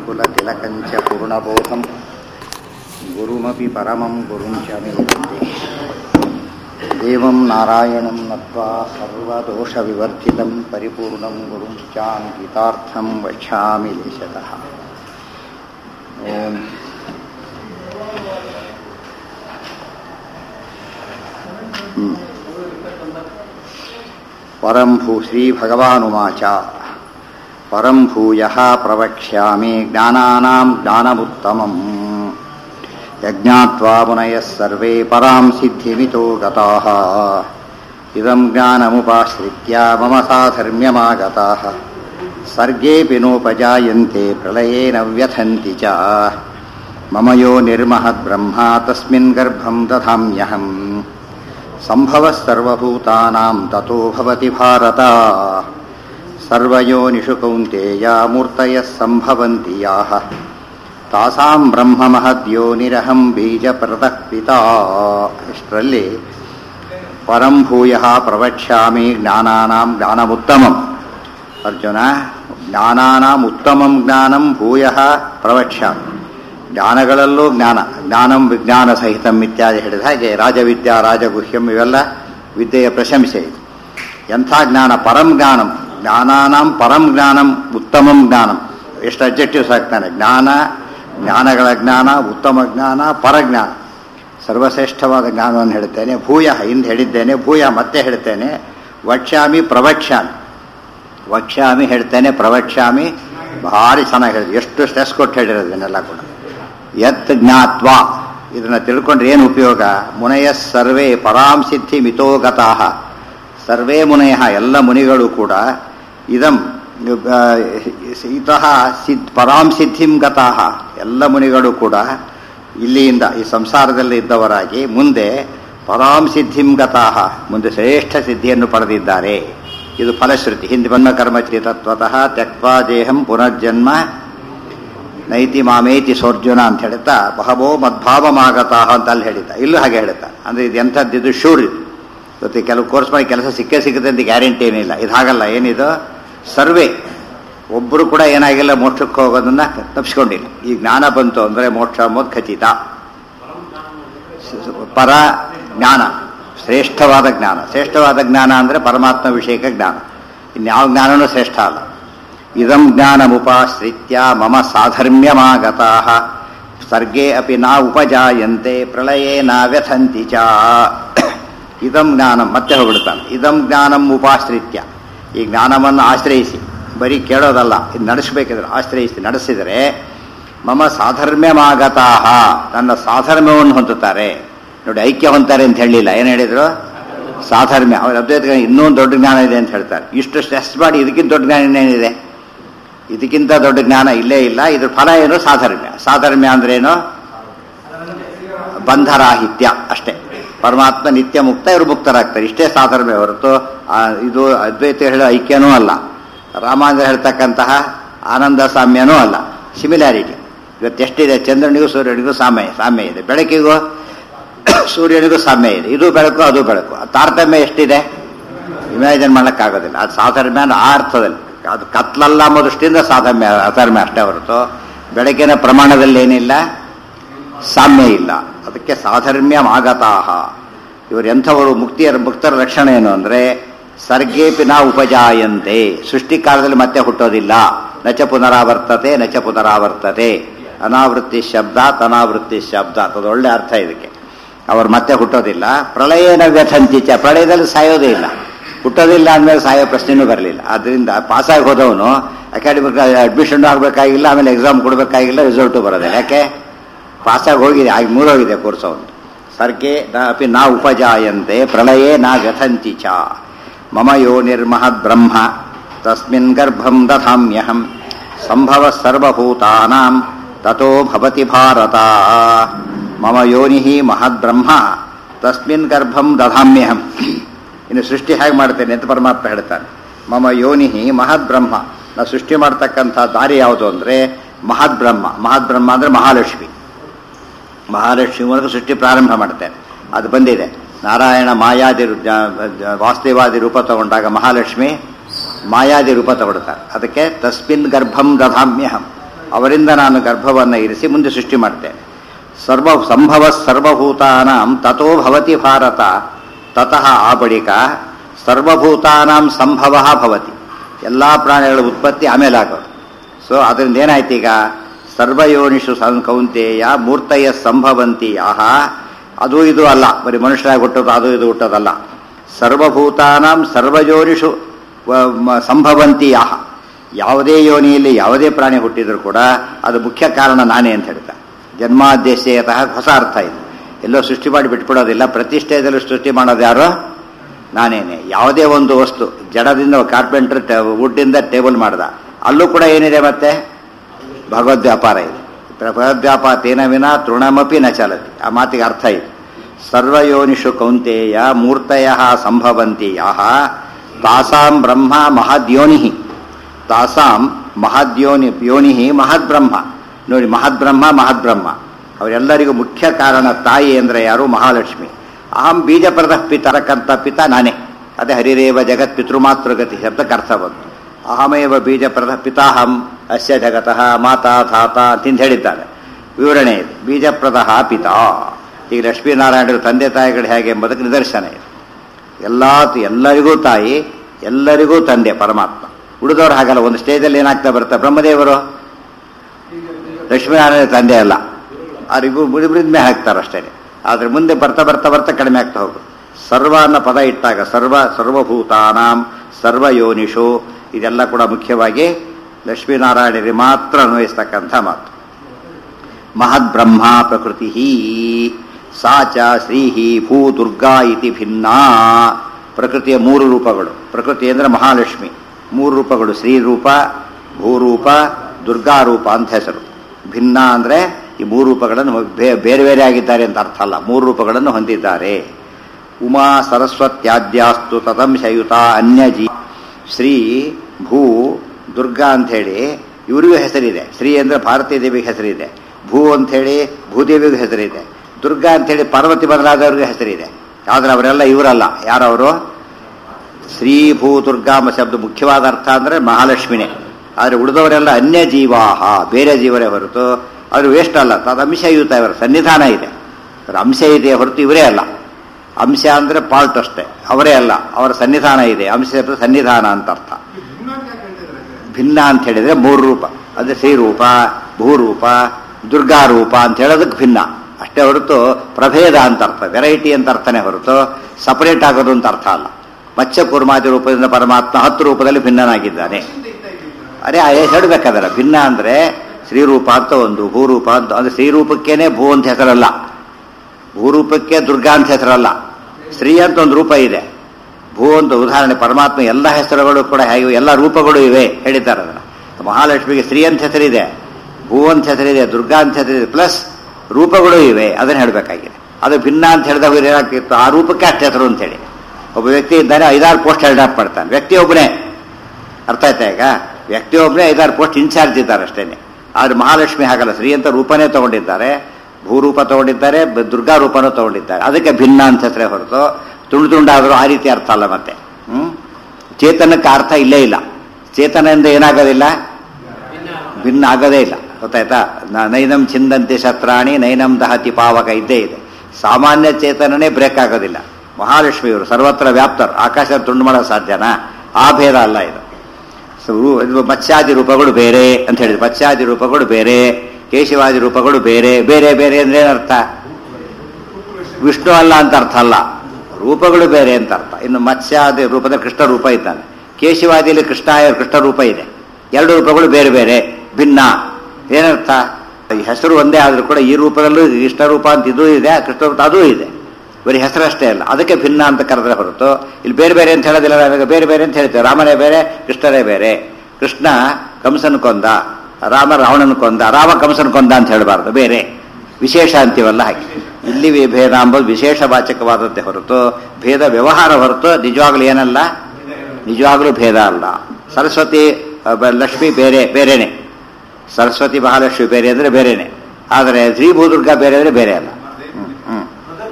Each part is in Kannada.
कुलतिलकञ्च पूर्णबोधं गुरुमपि परमं गुरुं च मे वन्दे देवं नारायणं नत्वा सर्वदोषविवर्जितं परिपूर्णं गुरुं चाङ्कितार्थं वक्ष्यामि लेशतः ॐ ಹ್ಮ್. ಪರಂ ಭೂ ಶ್ರೀ ಭಗವಾನುವಾಚ ಪರಂ ಭೂಯಃ ಪ್ರವಕ್ಷ್ಯಾಮಿ ಜ್ಞಾನಾನಾಂ ಜ್ಞಾನಮುತ್ತಮಂ ಯಜ್ಞಾತ್ವಾ ಮುನಯಃ ಸರ್ವೇ ಪರಾಂ ಸಿದ್ಧಿಮಿತೋ ಗತಾಃ ಇದಂ ಜ್ಞಾನಮುಪಾಶ್ರಿತ್ಯ ಮಮ ಸಾಧರ್ಮ್ಯಮಾಗತಾಃ ಸರ್ಗೇಪಿ ನೋಪಜಾಯಂತೆ ಪ್ರಳಯೇನ ವ್ಯಥಂತಿ ಚ ಮಮ ಯೋ ನಿರ್ಮಹದ್ಬ್ರಹ್ಮ ತಸ್ಮಿನ್ ಗರ್ಭಂ ದಧಾಮ್ಯಹಂ ಸಂಭವः ಸರ್ವಭೂತಾನಾಂ ತतो ಭವತಿ ಭಾರತ ಸರ್ವಯೋನಿಷು ಕೌಂತೆಯ ಮೂರ್ತಯಃ ಸಂಭವಂತಿ ಯಾಹ ತಾಸಾಂ ಬ್ರಹ್ಮ ಮಹದ್ಯೋನಿರಹಂ ಬೀಜಪ್ರದಃ ಪಿತಾ ಇಷ್ಟರಲ್ಲಿ ಪರಂ ಭೂಯಃ ಪ್ರವಕ್ಷ್ಯಾಮಿ ಜ್ಞಾನಾನಾಂ ಜ್ಞಾನಮುತ್ತಮಂ ಅರ್ಜುನ ಜ್ಞಾನಾನಾಂ ಉತ್ತಮಂ ಜ್ಞಾನಂ ಭೂಯಃ ಪ್ರವಕ್ಷ್ಯಾಮಿ ಜ್ಞಾನಗಳಲ್ಲೂ ಜ್ಞಾನ ಜ್ಞಾನಂ ವಿಜ್ಞಾನ ಸಹಿತಂ ಇತ್ಯಾದಿ ಹೇಳಿದ ಹಾಗೆ ರಾಜವಿದ್ಯಾ ರಾಜಗುಹ್ಯಂ ಇವೆಲ್ಲ ವಿದ್ಯೆಯ ಪ್ರಶಂಸೆ ಇದು ಎಂಥ ಜ್ಞಾನ ಪರಂ ಜ್ಞಾನಂ ಜ್ಞಾನಾನಾಂ ಪರಂ ಜ್ಞಾನಂ ಉತ್ತಮಂ ಜ್ಞಾನಂ ಎಷ್ಟು ಅಬ್ಜೆಕ್ಟಿವ್ಸ್ ಆಗ್ತಾನೆ ಜ್ಞಾನ ಜ್ಞಾನಗಳ ಜ್ಞಾನ ಉತ್ತಮ ಜ್ಞಾನ ಪರಜ್ಞಾನ ಸರ್ವಶ್ರೇಷ್ಠವಾದ ಜ್ಞಾನವನ್ನು ಹೇಳ್ತೇನೆ ಭೂಯ ಹಿಂದೆ ಹೇಳಿದ್ದೇನೆ ಭೂಯ ಮತ್ತೆ ಹೇಳ್ತೇನೆ ವಕ್ಷ್ಯಾಮಿ ಪ್ರವಕ್ಷ್ಯಾಮಿ ವಕ್ಷ್ಯಾಮಿ ಹೇಳ್ತೇನೆ ಪ್ರವಕ್ಷ್ಯಾಮಿ ಭಾರಿ ಚೆನ್ನಾಗಿ ಹೇಳಿದೆ ಎಷ್ಟು ಸ್ಟ್ರೆಸ್ ಕೊಟ್ಟು ಹೇಳಿರೋದು ಇದನ್ನೆಲ್ಲ ಕೂಡ ಯತ್ ಜ್ಞಾತ್ವ ಇದನ್ನ ತಿಳ್ಕೊಂಡ್ರೆ ಏನು ಉಪಯೋಗ ಮುನಯ ಸರ್ವೇ ಪರಾಂ ಸಿದ್ಧಿ ಮಿತೋಗತಾಹ ಸರ್ವೇ ಮುನಯ ಎಲ್ಲ ಮುನಿಗಳು ಕೂಡ ಇದಂ ಇತಃ ಸಿದ್ ಪರಾಂ ಸಿದ್ಧಿಂ ಗತಾಹ ಎಲ್ಲ ಮುನಿಗಳು ಕೂಡ ಇಲ್ಲಿಯಿಂದ ಈ ಸಂಸಾರದಲ್ಲಿ ಇದ್ದವರಾಗಿ ಮುಂದೆ ಪರಾಂ ಸಿದ್ಧಿಂ ಗತಾಹ ಮುಂದೆ ಶ್ರೇಷ್ಠ ಸಿದ್ಧಿಯನ್ನು ಪಡೆದಿದ್ದಾರೆ ಇದು ಫಲಶ್ರುತಿ ಹಿಂದೆ ಬನ್ನ ಕರ್ಮಚರಿ ತತ್ವತಃ ತ್ಯಕ್ವಾ ದೇಹಂ ಪುನರ್ಜನ್ಮ ನೈತಿ ಮಾಮೇತಿ ಸೋರ್ಜುನ ಅಂತ ಹೇಳ್ತಾ ಬಹವೋ ಮದ್ಭಾವಮಾಗತಾಹ ಅಂತ ಅಲ್ಲಿ ಹೇಳಿದ್ದ ಇಲ್ಲೂ ಹಾಗೆ ಹೇಳ್ತಾ ಅಂದ್ರೆ ಇದು ಎಂಥದ್ದು ಇದು ಶೂರ್ ಇದು ಇವತ್ತು ಕೆಲವು ಕೋರ್ಸ್ ಮಾಡಿ ಕೆಲಸ ಸಿಕ್ಕೇ ಸಿಗುತ್ತೆ ಅಂತ ಗ್ಯಾರಂಟಿ ಏನಿಲ್ಲ ಇದು ಹಾಗಲ್ಲ ಏನಿದು ಸರ್ವೇ ಒಬ್ಬರು ಕೂಡ ಏನಾಗಿಲ್ಲ ಮೋಕ್ಷಕ್ಕೆ ಹೋಗೋದನ್ನ ತಪ್ಪಿಸ್ಕೊಂಡಿಲ್ಲ ಈ ಜ್ಞಾನ ಬಂತು ಅಂದ್ರೆ ಮೋಕ್ಷ ಅಂಬೋದು ಖಚಿತ ಪರ ಜ್ಞಾನ ಶ್ರೇಷ್ಠವಾದ ಜ್ಞಾನ ಶ್ರೇಷ್ಠವಾದ ಜ್ಞಾನ ಅಂದರೆ ಪರಮಾತ್ಮ ವಿಷಯಕ ಜ್ಞಾನ ಇನ್ಯಾವ ಜ್ಞಾನನೂ ಶ್ರೇಷ್ಠ ಅಲ್ಲ ಇದಂ ಜ್ಞಾನಮುಪಾಶ್ರಿತ್ಯ ಮಮ ಸಾಧರ್ಮ್ಯಮಾಗತಾ ಸರ್ಗೇ ಅಪಿ ನಾ ಉಪಜಾಯಂತೆ ಪ್ರಳಯೇ ನಾ ವ್ಯಥಂತಿ ಚ ಇದಂ ಜ್ಞಾನಂ ಮತ್ತೆ ಹೋಗ್ಬಿಡ್ತಾನೆ ಇದಂ ಜ್ಞಾನಂ ಉಪಾಶ್ರಿತ್ಯ ಈ ಜ್ಞಾನವನ್ನು ಆಶ್ರಯಿಸಿ ಬರೀ ಕೇಳೋದಲ್ಲ ಇದು ನಡೆಸಬೇಕಿದ್ರೆ ಆಶ್ರಯಿಸಿ ನಡೆಸಿದರೆ ಮಮ ಸಾಧರ್ಮ್ಯಮಾಗತಾ ನನ್ನ ಸಾಧರ್ಮ್ಯವನ್ನು ಹೊಂದುತ್ತಾರೆ ನೋಡಿ ಐಕ್ಯ ಹೊಂತಾರೆ ಅಂತ ಹೇಳಿಲ್ಲ ಏನು ಹೇಳಿದ್ರು ಸಾಧರ್ಮ್ಯ ಅವ್ರ ಅದ್ವೈತ ಇನ್ನೊಂದು ದೊಡ್ಡ ಜ್ಞಾನ ಇದೆ ಅಂತ ಹೇಳ್ತಾರೆ ಇಷ್ಟು ಸ್ಟ್ರೆಸ್ ಮಾಡಿ ಇದಕ್ಕಿಂತ ದೊಡ್ಡ ಜ್ಞಾನ ಇನ್ನೇನಿದೆ ಇದಕ್ಕಿಂತ ದೊಡ್ಡ ಜ್ಞಾನ ಇಲ್ಲೇ ಇಲ್ಲ ಇದ್ರ ಫಲ ಏನು ಸಾಧರ್ಮ್ಯ ಸಾಧರ್ಮ್ಯ ಅಂದ್ರೇನು ಬಂಧರಾಹಿತ್ಯ ಅಷ್ಟೇ ಪರಮಾತ್ಮ ನಿತ್ಯ ಮುಕ್ತ ಇವರು ಮುಕ್ತರಾಗ್ತಾರೆ ಇಷ್ಟೇ ಸಾಧರ್ಮ್ಯ ಹೊರತು ಇದು ಅದ್ವೈತ ಹೇಳೋ ಐಕ್ಯನೂ ಅಲ್ಲ ರಾಮಾಂದ್ರ ಹೇಳ್ತಕ್ಕಂತಹ ಆನಂದ ಸಾಮ್ಯನೂ ಅಲ್ಲ ಸಿಮಿಲಾರಿಟಿ ಇವತ್ತು ಎಷ್ಟಿದೆ ಚಂದ್ರನಿಗೂ ಸೂರ್ಯನಿಗೂ ಸಾಮ್ಯ ಸಾಮ್ಯ ಇದೆ ಬೆಳಕಿಗೂ ಸೂರ್ಯನಿಗೂ ಸಾಮ್ಯ ಇದೆ ಇದು ಬೆಳಕು ಅದು ಬೆಳಕು ತಾರತಮ್ಯ ಎಷ್ಟಿದೆ ಇಮ್ಯಾಜಿನ್ ಮಾಡೋಕ್ಕಾಗೋದಿಲ್ಲ ಅದು ಸಾಧರ್ಮ್ಯ ಆ ಅರ್ಥದಲ್ಲಿ ಅದು ಕತ್ಲಲ್ಲ ಅನ್ನೋ ದೃಷ್ಟಿಯಿಂದ ಸಾಧರ್ಮ್ಯ ಅಧರ್ಮ್ಯ ಅಷ್ಟೇ ಹೊರತು ಬೆಳಕಿನ ಪ್ರಮಾಣದಲ್ಲಿ ಏನಿಲ್ಲ ಸಾಮ್ಯ ಇಲ್ಲ ಅದಕ್ಕೆ ಸಾಧರ್ಮ್ಯ ಆಗತಾಹ ಇವರು ಎಂಥವರು ಮುಕ್ತಿಯರ ಮುಕ್ತರ ಲಕ್ಷಣ ಏನು ಅಂದರೆ ಸರ್ಗೇಪಿ ನಾ ಉಪಜಾಯಂತೆ ಸೃಷ್ಟಿ ಕಾಲದಲ್ಲಿ ಮತ್ತೆ ಹುಟ್ಟೋದಿಲ್ಲ ನಚ ಪುನರಾವರ್ತತೆ ನಚ ಪುನರಾವರ್ತತೆ ಅನಾವೃತ್ತಿ ಶಬ್ದ ಅನಾವೃತ್ತಿ ಶಬ್ದ ಅದು ಒಳ್ಳೆ ಅರ್ಥ ಇದಕ್ಕೆ ಅವರು ಮತ್ತೆ ಹುಟ್ಟೋದಿಲ್ಲ ಪ್ರಳಯನ ವ್ಯಥಂತಿಚ ಪ್ರಳಯದಲ್ಲಿ ಸಾಯೋದೇ ಇಲ್ಲ ಹುಟ್ಟೋದಿಲ್ಲ ಅಂದಮೇಲೆ ಸಾಯೋ ಪ್ರಶ್ನೆನೂ ಬರಲಿಲ್ಲ ಆದ್ದರಿಂದ ಪಾಸಾಗಿ ಹೋದವನು ಅಕಾಡೆಮಿಕ್ ಅಡ್ಮಿಷನ್ ಆಗಬೇಕಾಗಿಲ್ಲ ಆಮೇಲೆ ಎಕ್ಸಾಮ್ ಕೊಡಬೇಕಾಗಿಲ್ಲ ರಿಸಲ್ಟು ಬರೋದಿಲ್ಲ ಯಾಕೆ ಪಾಸಾಗಿ ಹೋಗಿದೆ ಆಗಿ ಮೂರೋಗಿದೆ ಕೋರ್ಸ್ ಅವನು ಸರ್ಗೆ ಅಪಿ ನಾ ಉಪಜಾಯಂತೆ ಪ್ರಳಯೇ ನಾ ವ್ಯಥಂತಿ ಚ ಮಮ ಯೋ ನಿರ್ಮಹದ್ ಬ್ರಹ್ಮ ತಸ್ಮಿನ್ ಗರ್ಭಂ ದಧಾಮ್ಯಹಂ ಸಂಭವ ಸರ್ವಭೂತಾನಾಂ ತಥೋ ಭವತಿ ಭಾರತ ಮಮ ಯೋನಿ ಮಹದ್ಬ್ರಹ್ಮ ತಸ್ಮಿನ್ ಗರ್ಭಂ ದಧಾಮ್ಯಹಂ ಇನ್ನು ಸೃಷ್ಟಿ ಹೇಗೆ ಮಾಡ್ತೇನೆ ಅಂತ ಪರಮಾತ್ಮ ಹೇಳ್ತಾನೆ ಮಮ ಯೋನಿ ಮಹದ್ಬ್ರಹ್ಮ ನಾ ಸೃಷ್ಟಿ ಮಾಡ್ತಕ್ಕಂಥ ದಾರಿ ಯಾವುದು ಅಂದರೆ ಮಹದ್ಬ್ರಹ್ಮ ಮಹದ್ಬ್ರಹ್ಮ ಅಂದರೆ ಮಹಾಲಕ್ಷ್ಮಿ ಮಹಾಲಕ್ಷ್ಮಿ ಮೂಲಕ ಸೃಷ್ಟಿ ಪ್ರಾರಂಭ ಮಾಡ್ತೇನೆ ಅದು ಬಂದಿದೆ ನಾರಾಯಣ ಮಾಯಾದಿ ರು- ಜ- ಜ- ವಾಸ್ತವಾದಿ ರೂಪ ತಗೊಂಡಾಗ ಮಹಾಲಕ್ಷ್ಮಿ ಮಾಯಾದಿ ರೂಪ ತಗೊಳ್ತಾರೆ ಅದಕ್ಕೆ ತಸ್ಮಿನ್ ಗರ್ಭಂ ದಧಾಮ್ಯಹಂ ಅವರಿಂದ ನಾನು ಗರ್ಭವನ್ನು ಇರಿಸಿ ಮುಂದೆ ಸೃಷ್ಟಿ ಮಾಡ್ತೇನೆ ಸರ್ವ ಸಂಭವ ಸರ್ವಭೂತಾನಾಂ ತಥೋ ಭವತಿ ಭಾರತ ತತಃ ಆ ಬಳಿಕ ಸರ್ವಭೂತಾನಾಂ ಸಂಭವ ಭವತಿ ಎಲ್ಲ ಪ್ರಾಣಿಗಳ ಉತ್ಪತ್ತಿ ಆಮೇಲೆ ಆಗೋದು ಸೊ ಅದರಿಂದ ಏನಾಯ್ತು ಈಗ ಸರ್ವಯೋನಿಷು ಸಂ ಕೌಂತೆಯ ಮೂರ್ತಯ ಸಂಭವಂತಿ ಆಹ ಅದು ಇದು ಅಲ್ಲ ಬರೀ ಮನುಷ್ಯರಾಗಿ ಹುಟ್ಟೋದು ಅದು ಇದು ಹುಟ್ಟೋದಲ್ಲ ಸರ್ವಭೂತಾನಾಂ ಸರ್ವಯೋನಿಷು ವ- ಮ- ಸಂಭವಂತಿ ಆಹ ಯಾವುದೇ ಯೋನಿಯಲ್ಲಿ ಯಾವುದೇ ಪ್ರಾಣಿ ಹುಟ್ಟಿದರೂ ಕೂಡ ಅದು ಮುಖ್ಯ ಕಾರಣ ನಾನೇ ಅಂತ ಹೇಳ್ತಾ ಜನ್ಮಾದೇಶಯತಃ ಹೊಸ ಅರ್ಥ ಇದು ಎಲ್ಲೋ ಸೃಷ್ಟಿ ಮಾಡಿ ಬಿಟ್ಬಿಡೋದಿಲ್ಲ ಪ್ರತಿಷ್ಠೆಯಲ್ಲೂ ಸೃಷ್ಟಿ ಮಾಡೋದು ಯಾರು ನಾನೇನೆ ಯಾವುದೇ ಒಂದು ವಸ್ತು ಜಡದಿಂದ ಕಾರ್ಪೆಂಟರ್ ವುಡ್ಡಿಂದ ಟೇಬಲ್ ಮಾಡ್ದ ಅಲ್ಲೂ ಕೂಡ ಏನಿದೆ ಮತ್ತೆ ಭಗವದ್ ವ್ಯಾಪಾರ ಇದೆ ಭಗವದ್ ವ್ಯಾಪಾರ ತೇನ ವಿನ ತೃಣಮಪಿ ನ ಚಲತಿ ಆ ಮಾತಿಗೆ ಅರ್ಥ ಇದೆ ಸರ್ವಯೋನಿಷು ಕೌಂತೆಯ ಮೂರ್ತಯ ಸಂಭವಂತಿ ಯಾಹ ತಾಸಾಂ ಬ್ರಹ್ಮ ಮಹದ್ಯೋನಿ ತಾಸಾಂ ಮಹದ್ಯೋನಿ ಯೋನಿ ಮಹದ್ಬ್ರಹ್ಮ ನೋಡಿ ಮಹದ್ಬ್ರಹ್ಮ ಮಹದ್ಬ್ರಹ್ಮ ಅವರೆಲ್ಲರಿಗೂ ಮುಖ್ಯ ಕಾರಣ ತಾಯಿ ಅಂದರೆ ಯಾರು ಮಹಾಲಕ್ಷ್ಮಿ ಅಹಂ ಬೀಜಪ್ರದ ಪಿತರಕ್ಕಂಥ ಪಿತ ನಾನೇ ಅದೇ ಹರಿರೇವ ಜಗತ್ ಪಿತೃಮಾತೃಗತಿ ಶಬ್ದಕ್ಕೆ ಅರ್ಥ ಬಂತು ಅಹಮೇವ ಬೀಜಪ್ರದ ಪಿತಾಹಂ ಅಸ್ಯ ಜಗತಃ ಮಾತಾ ಧಾತ ಅಂತ ಹೇಳಿದ್ದಾರೆ ವಿವರಣೆ ಇದೆ ಬೀಜಪ್ರದ ಪಿತಾ ಈಗ ಲಕ್ಷ್ಮೀನಾರಾಯಣರು ತಂದೆ ತಾಯಿಗಳು ಹೇಗೆ ಎಂಬುದಕ್ಕೆ ನಿದರ್ಶನ ಇದೆ ಎಲ್ಲ ಎಲ್ಲರಿಗೂ ತಾಯಿ ಎಲ್ಲರಿಗೂ ತಂದೆ ಪರಮಾತ್ಮ ಉಳಿದವರು ಹಾಗಲ್ಲ ಒಂದು ಸ್ಟೇಜಲ್ಲಿ ಏನಾಗ್ತಾ ಬರುತ್ತೆ ಬ್ರಹ್ಮದೇವರು ಲಕ್ಷ್ಮೀನಾರಾಯಣ ತಂದೆ ಅಲ್ಲ ಅವರಿಗೂ ಮುಡಿಬಿಡಿದ್ಮೇ ಹಾಕ್ತಾರೆ ಅಷ್ಟೇ ಆದ್ರೆ ಮುಂದೆ ಬರ್ತಾ ಬರ್ತಾ ಬರ್ತಾ ಕಡಿಮೆ ಆಗ್ತಾ ಹೋಗುದು ಸರ್ವ ಅನ್ನೋ ಪದ ಇಟ್ಟಾಗ ಸರ್ವ ಸರ್ವಭೂತಾನಾಂ ಸರ್ವಯೋನಿಷು ಇದೆಲ್ಲ ಕೂಡ ಮುಖ್ಯವಾಗಿ ಲಕ್ಷ್ಮೀನಾರಾಯಣರಿಗೆ ಮಾತ್ರ ಅನ್ವಯಿಸ್ತಕ್ಕಂಥ ಮಾತು ಮಹದ್ಬ್ರಹ್ಮ ಪ್ರಕೃತಿ ಸಾ ಚ ಶ್ರೀ ಭೂ ದುರ್ಗಾ ಇತಿ ಭಿನ್ನಾ ಪ್ರಕೃತಿಯ ಮೂರು ರೂಪಗಳು ಪ್ರಕೃತಿ ಅಂದರೆ ಮಹಾಲಕ್ಷ್ಮಿ ಮೂರು ರೂಪಗಳು ಶ್ರೀರೂಪ ಭೂರೂಪ ದುರ್ಗಾರೂಪ ಅಂತ ಹೆಸರು ಭಿನ್ನ ಅಂದರೆ ಈ ಮೂರು ರೂಪಗಳನ್ನು ಬೇ- ಬೇರೆ ಬೇರೆ ಆಗಿದ್ದಾರೆ ಅಂತ ಅರ್ಥ ಅಲ್ಲ ಮೂರು ರೂಪಗಳನ್ನು ಹೊಂದಿದ್ದಾರೆ ಉಮಾ ಸರಸ್ವತ್ಯಾದ್ಯಾಸ್ತು ತದಂಶಯುತ ಅನ್ಯಜಿ ಶ್ರೀ ಭೂ ದುರ್ಗಾ ಅಂಥೇಳಿ ಇವರಿಗೂ ಹೆಸರಿದೆ ಶ್ರೀ ಅಂದರೆ ಭಾರತೀ ದೇವಿಗೆ ಹೆಸರಿದೆ ಭೂ ಅಂಥೇಳಿ ಭೂದೇವಿಗೂ ಹೆಸರಿದೆ ದುರ್ಗಾ ಅಂಥೇಳಿ ಪಾರ್ವತಿ ಬದಲಾದವ್ರಿಗೂ ಹೆಸರಿದೆ ಆದರೆ ಅವರೆಲ್ಲ ಇವರಲ್ಲ ಯಾರವರು ಶ್ರೀ ಭೂ ದುರ್ಗಾ ಎಂಬ ಶಬ್ದ ಮುಖ್ಯವಾದ ಅರ್ಥ ಅಂದರೆ ಮಹಾಲಕ್ಷ್ಮಿನೇ ಆದರೆ ಉಳಿದವರೆಲ್ಲ ಅನ್ಯ ಜೀವಾಹ ಬೇರೆ ಜೀವರೇ ಹೊರತು ಅವರು ವೇಸ್ಟ್ ಅಲ್ಲ ತದಂಶಯುತ ಇವರ ಸನ್ನಿಧಾನ ಇದೆ ಅವರ ಅಂಶ ಇದೆ ಹೊರತು ಇವರೇ ಅಲ್ಲ ಅಂಶ ಅಂದರೆ ಪಾರ್ಟ್ ಅಷ್ಟೇ ಅವರೇ ಅಲ್ಲ ಅವರ ಸನ್ನಿಧಾನ ಇದೆ ಅಂಶ ಶಬ್ದ ಸನ್ನಿಧಾನ ಅಂತ ಅರ್ಥ ಭಿನ್ನ ಅಂತ ಹೇಳಿದ್ರೆ ಮೂರು ರೂಪ ಅಂದ್ರೆ ಶ್ರೀರೂಪ ಭೂರೂಪ ದುರ್ಗಾರೂಪ ಅಂತ ಹೇಳೋದಕ್ಕೆ ಭಿನ್ನ ಅಷ್ಟೇ ಹೊರತು ಪ್ರಭೇದ ಅಂತ ಅರ್ಥ ವೆರೈಟಿ ಅಂತ ಅರ್ಥನೇ ಹೊರತು ಸಪರೇಟ್ ಆಗೋದು ಅಂತ ಅರ್ಥ ಅಲ್ಲ ಮತ್ಸ್ಯ ಕೂರ್ಮಾದಿ ರೂಪದಿಂದ ಪರಮಾತ್ಮ ಹತ್ತು ರೂಪದಲ್ಲಿ ಭಿನ್ನನಾಗಿದ್ದಾನೆ ಅದೇ ಅದೇ ಹೇಳಬೇಕಾದಲ್ಲ ಭಿನ್ನ ಅಂದ್ರೆ ಶ್ರೀರೂಪ ಅಂತ ಒಂದು ಭೂರೂಪ ಅಂತ ಅಂದ್ರೆ ಶ್ರೀರೂಪಕ್ಕೇನೆ ಭೂ ಅಂತ ಹೆಸರಲ್ಲ ಭೂರೂಪಕ್ಕೆ ದುರ್ಗಾ ಅಂತ ಹೆಸರಲ್ಲ ಶ್ರೀ ಅಂತ ಒಂದು ರೂಪ ಇದೆ ಭೂ ಅಂತ ಉದಾಹರಣೆ ಪರಮಾತ್ಮ ಎಲ್ಲ ಹೆಸರುಗಳು ಕೂಡ ಹೇಗೆ ಎಲ್ಲ ರೂಪಗಳು ಇವೆ ಹೇಳಿದ್ದಾರೆ ಅದನ್ನ ಮಹಾಲಕ್ಷ್ಮಿಗೆ ಶ್ರೀ ಅಂತ ಹೆಸರಿದೆ ಭೂ ಅಂತ ಹೆಸರಿದೆ ದುರ್ಗಾ ಅಂತ ಹೆಸರಿದೆ ಪ್ಲಸ್ ರೂಪಗಳು ಇವೆ ಅದನ್ನ ಹೇಳಬೇಕಾಗಿದೆ ಅದು ಭಿನ್ನ ಅಂತ ಹೇಳಿದಾಗ ಏನಾಗ್ತಿತ್ತು ಆ ರೂಪಕ್ಕೆ ಅಷ್ಟು ಹೆಸರು ಅಂತ ಹೇಳಿ ಒಬ್ಬ ವ್ಯಕ್ತಿ ಇದ್ದಾನೆ ಐದಾರು ಪೋಸ್ಟ್ ಹೆಲ್ಡ್ ಅಪ್ ಮಾಡ್ತಾನೆ ವ್ಯಕ್ತಿ ಒಬ್ಬನೇ ಅರ್ಥ ಆಯ್ತಾ ಈಗ ವ್ಯಕ್ತಿ ಒಬ್ಬನೇ ಐದಾರು ಪೋಸ್ಟ್ ಇನ್ಚಾರ್ಜ್ ಇದ್ದಾರೆ ಅಷ್ಟೇನೆ ಆದ್ರೆ ಮಹಾಲಕ್ಷ್ಮಿ ಹಾಗಲ್ಲ ಶ್ರೀ ಅಂತ ರೂಪನೇ ತಗೊಂಡಿದ್ದಾರೆ ಭೂರೂಪ ತಗೊಂಡಿದ್ದಾರೆ ಬ- ದುರ್ಗಾ ರೂಪನೂ ತಗೊಂಡಿದ್ದಾರೆ ಅದಕ್ಕೆ ಭಿನ್ನ ಅಂತ ಹೆಸರೇ ಹೊರತು ತುಂಡು ತುಂಡಾದರೂ ಆ ರೀತಿ ಅರ್ಥ ಅಲ್ಲ ಮತ್ತೆ ಹ್ಮ್ ಚೇತನಕ್ಕೆ ಅರ್ಥ ಇಲ್ಲೇ ಇಲ್ಲ ಚೇತನದಿಂದ ಏನಾಗೋದಿಲ್ಲ ಭಿನ್ನ ಆಗೋದೇ ಇಲ್ಲ ಗೊತ್ತಾಯ್ತಾ ನ- ನೈನಂ ಚಿಂದಂತೆ ಶಸ್ತ್ರಾಣಿ ನೈನಂ ದಹತಿ ಪಾವಕ ಇದ್ದೇ ಇದೆ ಸಾಮಾನ್ಯ ಚೇತನನೇ ಬ್ರೇಕ್ ಆಗೋದಿಲ್ಲ ಮಹಾಲಕ್ಷ್ಮಿಯವರು ಸರ್ವತ್ರ ವ್ಯಾಪ್ತರು ಆಕಾಶ ತುಂಡು ಮಾಡೋದು ಸಾಧ್ಯನಾ ಆ ಭೇದ ಅಲ್ಲ ಇದು ಸೊ, ರೂ- ಇದು ಮತ್ಸ್ಯಾದಿ ರೂಪಗಳು ಬೇರೆ ಅಂತ ಹೇಳಿದ್ರು ಮತ್ಸ್ಯಾದಿ ರೂಪಗಳು ಬೇರೆ ಕೇಶವಾದಿ ರೂಪಗಳು ಬೇರೆ ಬೇರೆ ಬೇರೆ ಅಂದ್ರೆ ಏನರ್ಥ ವಿಷ್ಣು ಅಲ್ಲ ಅಂತ ಅರ್ಥ ಅಲ್ಲ ರೂಪಗಳು ಬೇರೆ ಅಂತ ಅರ್ಥ ಇನ್ನು ಮತ್ಸ್ಯಾದಿ ರೂಪದ ಕೃಷ್ಣ ರೂಪ ಇದ್ದಾನೆ ಕೇಶವಾದಿಯಲ್ಲಿ ಕೃಷ್ಣ ಕೃಷ್ಣ ರೂಪ ಇದೆ ಎರಡು ರೂಪಗಳು ಬೇರೆ ಬೇರೆ ಭಿನ್ನ ಏನರ್ಥ ಈ ಹೆಸರು ಒಂದೇ ಆದ್ರೂ ಕೂಡ ಈ ರೂಪದಲ್ಲೂ ಕೃಷ್ಣ ರೂಪ ಅಂತ ಇದು ಇದೆ ಕೃಷ್ಣ ರೂಪ ಅದೂ ಇದೆ ಬರೀ ಹೆಸರಷ್ಟೇ ಅಲ್ಲ ಅದಕ್ಕೆ ಭಿನ್ನ ಅಂತ ಕರೆದ್ರೆ ಹೊರತು ಇಲ್ಲಿ ಬೇರೆ ಬೇರೆ ಅಂತ ಹೇಳೋದಿಲ್ಲ ನಾವೀಗ ಬೇರೆ ಬೇರೆ ಅಂತ ಹೇಳ್ತೇವೆ ರಾಮನೇ ಬೇರೆ ಕೃಷ್ಣನೇ ಬೇರೆ ಕೃಷ್ಣ ಕಂಸನ ಕೊಂದ ರಾಮ ರಾವಣನ ಕೊಂದ ರಾಮ ಕಂಸನ ಕೊಂದ ಅಂತ ಹೇಳಬಾರ್ದು ಬೇರೆ ವಿಶೇಷ ಅಂತೀವಲ್ಲ ಹಾಗೆ ಇಲ್ಲಿ ವಿ- ಭೇದ ಎಂಬುದು ವಿಶೇಷ ವಾಚಕವಾದದ್ದೇ ಹೊರತು ಭೇದ ವ್ಯವಹಾರ ಹೊರತು ನಿಜವಾಗ್ಲೂ ಏನಲ್ಲ ನಿಜವಾಗ್ಲೂ ಭೇದ ಅಲ್ಲ ಸರಸ್ವತಿ ಅ, ಬ- ಲಕ್ಷ್ಮಿ ಬೇರೆ ಬೇರೆನೆ ಸರಸ್ವತಿ ಮಹಾಲಕ್ಷ್ಮಿ ಬೇರೆ ಅಂದ್ರೆ ಬೇರೆನೆ ಆದರೆ ಶ್ರೀ ಭೂದುರ್ಗ ಬೇರೆ ಅಂದ್ರೆ ಬೇರೆ ಅಲ್ಲ ಹ್ಮ್, ಹ್ಮ್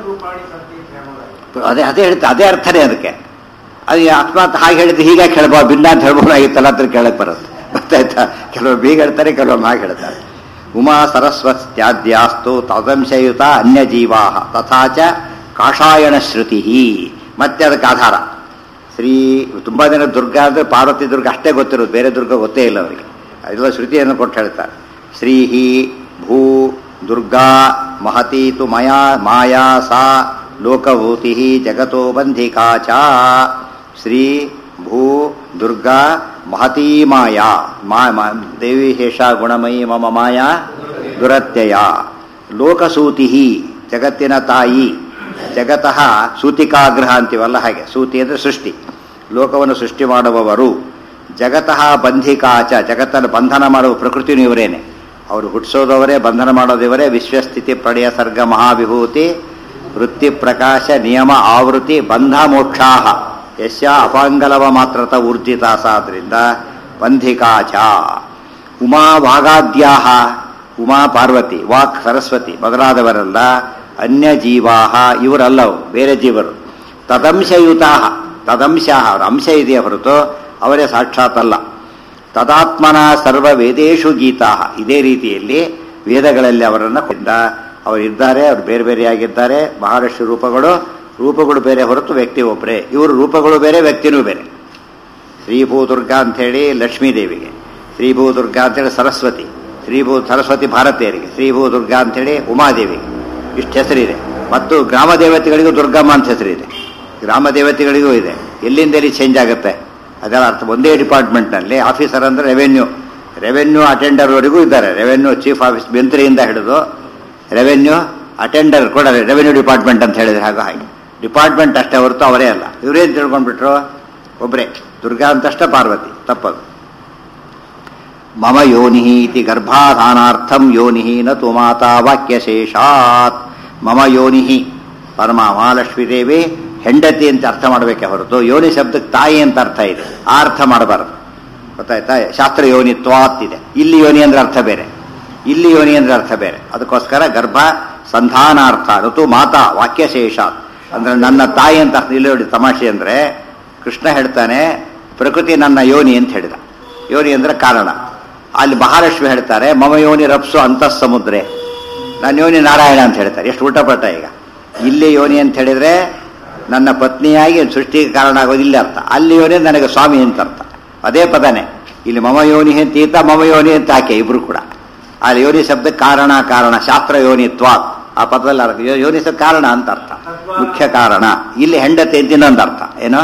ಅದೇ ಅದೇ ಹೇಳ್ತಾ ಅದೇ ಅರ್ಥನೇ ಅದಕ್ಕೆ ಅದು ಅಕಸ್ಮಾತ್ ಹಾಗೆ ಹೇಳಿದ್ರೆ ಹೀಗೆ ಕೇಳ್ಬೋದು ಭಿನ್ನ ಅಂತ ಹೇಳ್ಬೋದಾಗಿತ್ತಲ್ಲ ಅಂತ ಕೇಳಕ್ ಬರುತ್ತೆ ಗೊತ್ತಾಯ್ತಾ ಕೆಲವರು ಬೀಗ ಹೇಳ್ತಾರೆ ಕೆಲವರು ಮಾಗ ಹೇಳ್ತಾರೆ ಉಮಾ ಸರಸ್ವತ್ಯಾದ್ಯಾಸ್ತು ತದಂಶಯುತ ಅನ್ಯಜೀವಾ ತಥಾ ಚ ಕಾಷಾಯಣ ಶ್ರುತಿ ಮತ್ತೆ ಅದಕ್ಕೆ ಆಧಾರ ಶ್ರೀ ತುಂಬಾ ಜನ ದುರ್ಗ ಅಂದ್ರೆ ಪಾರ್ವತಿ ದುರ್ಗ ಅಷ್ಟೇ ಗೊತ್ತಿರೋದು ಬೇರೆ ದುರ್ಗ ಗೊತ್ತೇ ಇಲ್ಲ ಅವರಿಗೆ ಅದೆಲ್ಲ ಶ್ರುತಿಯನ್ನು ಕೊಟ್ಟು ಹೇಳ್ತಾರೆ ಶ್ರೀಹಿ ಭೂ ದುರ್ಗಾ ಮಹತಿ ತು ಮಯಾ ಮಾಯಾ ಸಾ ಲೋಕಭೂತಿ ಜಗತೋ ಬಂಧಿಕಾ ಚ ಶ್ರೀ ಭೂ ದುರ್ಗಾ ಮಹತೀ ಮಾಯಾ ಮಾ ಮಾ- ದೇವಿ ಶೇಷ ಗುಣಮಯಿ ಮಮ ಮಾಯಾ ದುರತ್ಯಯ ಲೋಕಸೂತಿ ಜಗತ್ತಿನ ತಾಯಿ ಜಗತಃ ಸೂತಿಕಾಗ್ರಹ ಅಂತೀವಲ್ಲ ಹಾಗೆ ಸೂತಿ ಅಂದರೆ ಸೃಷ್ಟಿ ಲೋಕವನ್ನು ಸೃಷ್ಟಿ ಮಾಡುವವರು ಜಗತಃ ಬಂಧಿಕಾಚ ಜಗತ್ತನ್ನು ಬಂಧನ ಮಾಡುವ ಪ್ರಕೃತಿನೂ ಇವರೇನೆ ಅವರು ಹುಟ್ಟಿಸೋದವರೇ ಬಂಧನ ಮಾಡೋದಿವರೇ ವಿಶ್ವಸ್ಥಿತಿ ಪ್ರಳಯ ಸರ್ಗ ಮಹಾವಿಭೂತಿ ವೃತ್ತಿ ಪ್ರಕಾಶ ನಿಯಮ ಆವೃತ್ತಿ ಬಂಧ ಮೋಕ್ಷಾಹ ಯಶ ಅಪಾಂಗಲವ ಮಾತ್ರತ ಊರ್ಜಿತಾಸಾದ್ರಿಂದ ಬಂಧಿಕಾಚ ಉಮಾ ವಾಗಾದ್ಯಾಹ ಉಮಾ ಪಾರ್ವತಿ ವಾಕ್ ಸರಸ್ವತಿ ಮೊದಲಾದವರೆಲ್ಲ ಅನ್ಯ ಜೀವಾಹ ಇವರಲ್ಲವು ಬೇರೆ ಜೀವರು ತದಂಶಯುತಾ ತದಂಶ ಅವರ ಅಂಶ ಇದೆಯೇ ಹೊರತು ಅವರೇ ಸಾಕ್ಷಾತ್ ಅಲ್ಲ ತದಾತ್ಮನ ಸರ್ವ ವೇದೇಶು ಗೀತಾ ಇದೇ ರೀತಿಯಲ್ಲಿ ವೇದಗಳಲ್ಲಿ ಅವರನ್ನು ಕೊಂಡ ಅವರಿದ್ದಾರೆ ಅವರು ಬೇರೆ ಬೇರೆಯಾಗಿದ್ದಾರೆ ಬಹಳಷ್ಟು ರೂಪಗಳು ರೂಪಗಳು ಬೇರೆ ಹೊರತು ವ್ಯಕ್ತಿ ಒಬ್ಬರೇ ಇವರು ರೂಪಗಳು ಬೇರೆ ವ್ಯಕ್ತಿನೂ ಬೇರೆ ಶ್ರೀಭೂ ದುರ್ಗಾ ಅಂಥೇಳಿ ಲಕ್ಷ್ಮೀ ದೇವಿಗೆ ಶ್ರೀಭೂ ದುರ್ಗಾ ಅಂತೇಳಿ ಸರಸ್ವತಿ ಶ್ರೀಭೂ ಸರಸ್ವತಿ ಭಾರತೀಯರಿಗೆ ಶ್ರೀಭೂ ದುರ್ಗಾ ಅಂತೇಳಿ ಉಮಾದೇವಿಗೆ ಇಷ್ಟು ಹೆಸರಿದೆ ಮತ್ತು ಗ್ರಾಮ ದೇವತೆಗಳಿಗೂ ದುರ್ಗಮ್ಮ ಅಂತ ಹೆಸರಿದೆ ಗ್ರಾಮ ದೇವತೆಗಳಿಗೂ ಇದೆ ಎಲ್ಲಿಂದ ಎಲ್ಲಿ ಚೇಂಜ್ ಆಗುತ್ತೆ ಅದೆಲ್ಲ ಅರ್ಥ ಒಂದೇ ಡಿಪಾರ್ಟ್ಮೆಂಟ್ನಲ್ಲಿ ಆಫೀಸರ್ ಅಂದರೆ ರೆವೆನ್ಯೂ ರೆವೆನ್ಯೂ ಅಟೆಂಡರ್ವರೆಗೂ ಇದ್ದಾರೆ ರೆವೆನ್ಯೂ ಚೀಫ್ ಆಫೀಸ್ ಮಂತ್ರಿಯಿಂದ ಹಿಡಿದು ರೆವೆನ್ಯೂ ಅಟೆಂಡರ್ ಕೂಡ ರೆವೆನ್ಯೂ ಡಿಪಾರ್ಟ್ಮೆಂಟ್ ಅಂತ ಹೇಳಿದ್ರೆ ಹಾಗೆ ಹಾಗೆ ಡಿಪಾರ್ಟ್ಮೆಂಟ್ ಅಷ್ಟೇ ಹೊರತು ಅವರೇ ಅಲ್ಲ ಇವರೇನು ತಿಳ್ಕೊಂಡ್ಬಿಟ್ರು ಒಬ್ಬರೇ ದುರ್ಗಾ ಅಂತಷ್ಟ ಪಾರ್ವತಿ ತಪ್ಪದು ಮಮ ಯೋನಿ ಇತಿ ಗರ್ಭಾಧಾನಾರ್ಥಂ ಯೋನಿ ನ ತು ಮಾತಾ ವಾಕ್ಯಶೇಷಾತ್ ಮಮ ಯೋನಿ ಪರಮ ಮಹಾಲಕ್ಷ್ಮೀ ದೇವಿ ಹೆಂಡತಿ ಅಂತ ಅರ್ಥ ಮಾಡಬೇಕೆ ಹೊರತು ಯೋನಿ ಶಬ್ದಕ್ಕೆ ತಾಯಿ ಅಂತ ಅರ್ಥ ಇದೆ ಆ ಅರ್ಥ ಮಾಡಬಾರದು ಗೊತ್ತಾಯ್ತಾ ಶಾಸ್ತ್ರ ಯೋನಿತ್ವಾತ್ ಇದೆ ಇಲ್ಲಿ ಯೋನಿ ಅಂದ್ರೆ ಅರ್ಥ ಬೇರೆ ಇಲ್ಲಿ ಯೋನಿ ಅಂದ್ರೆ ಅರ್ಥ ಬೇರೆ ಅದಕ್ಕೋಸ್ಕರ ಗರ್ಭ ಸಂಧಾನಾರ್ಥ ಋತು ಮಾತಾ ವಾಕ್ಯಶೇಷಾತ್ ಅಂದ್ರೆ ನನ್ನ ತಾಯಿ ಅಂತ ಅರ್ಥ ಇಲ್ಲಿ ನೋಡಿ ತಮಾಷೆ ಅಂದ್ರೆ ಕೃಷ್ಣ ಹೇಳ್ತಾನೆ ಪ್ರಕೃತಿ ನನ್ನ ಯೋನಿ ಅಂತ ಹೇಳಿದ ಯೋನಿ ಅಂದ್ರೆ ಕಾರಣ ಅಲ್ಲಿ ಮಹಾಲಕ್ಷ್ಮಿ ಹೇಳ್ತಾರೆ ಮಮ ಯೋನಿ ರಪ್ಸು ಅಂತಃ ಸಮುದ್ರೆ ನನ್ನ ಯೋನಿ ನಾರಾಯಣ ಅಂತ ಹೇಳ್ತಾರೆ ಎಷ್ಟು ಊಟಪಟ್ಟ ಈಗ ಇಲ್ಲಿ ಯೋನಿ ಅಂತ ಹೇಳಿದ್ರೆ ನನ್ನ ಪತ್ನಿಯಾಗಿ ಸೃಷ್ಟಿಗೆ ಕಾರಣ ಆಗೋದು ಇಲ್ಲಿ ಅರ್ಥ ಅಲ್ಲಿ ಯೋನಿ ನನಗೆ ಸ್ವಾಮಿ ಅಂತ ಅರ್ಥ ಅದೇ ಪದನೇ ಇಲ್ಲಿ ಮಮ ಯೋನಿ ಅಂತೀತ ಮಮ ಯೋನಿ ಅಂತ ಆಕೆ ಇಬ್ರು ಕೂಡ ಅಲ್ಲಿ ಯೋನಿ ಶಬ್ದ ಕಾರಣ ಕಾರಣ ಶಾಸ್ತ್ರ ಯೋನಿತ್ವ ಆ ಪದದಲ್ಲಿ ಅರ್ಥ ಯೋ- ಯೋನಿ ಶಬ್ದ ಕಾರಣ ಅಂತ ಅರ್ಥ ಮುಖ್ಯ ಕಾರಣ ಇಲ್ಲಿ ಹೆಂಡತಿ ಅಂತ ಇನ್ನೊಂದು ಅರ್ಥ ಏನೋ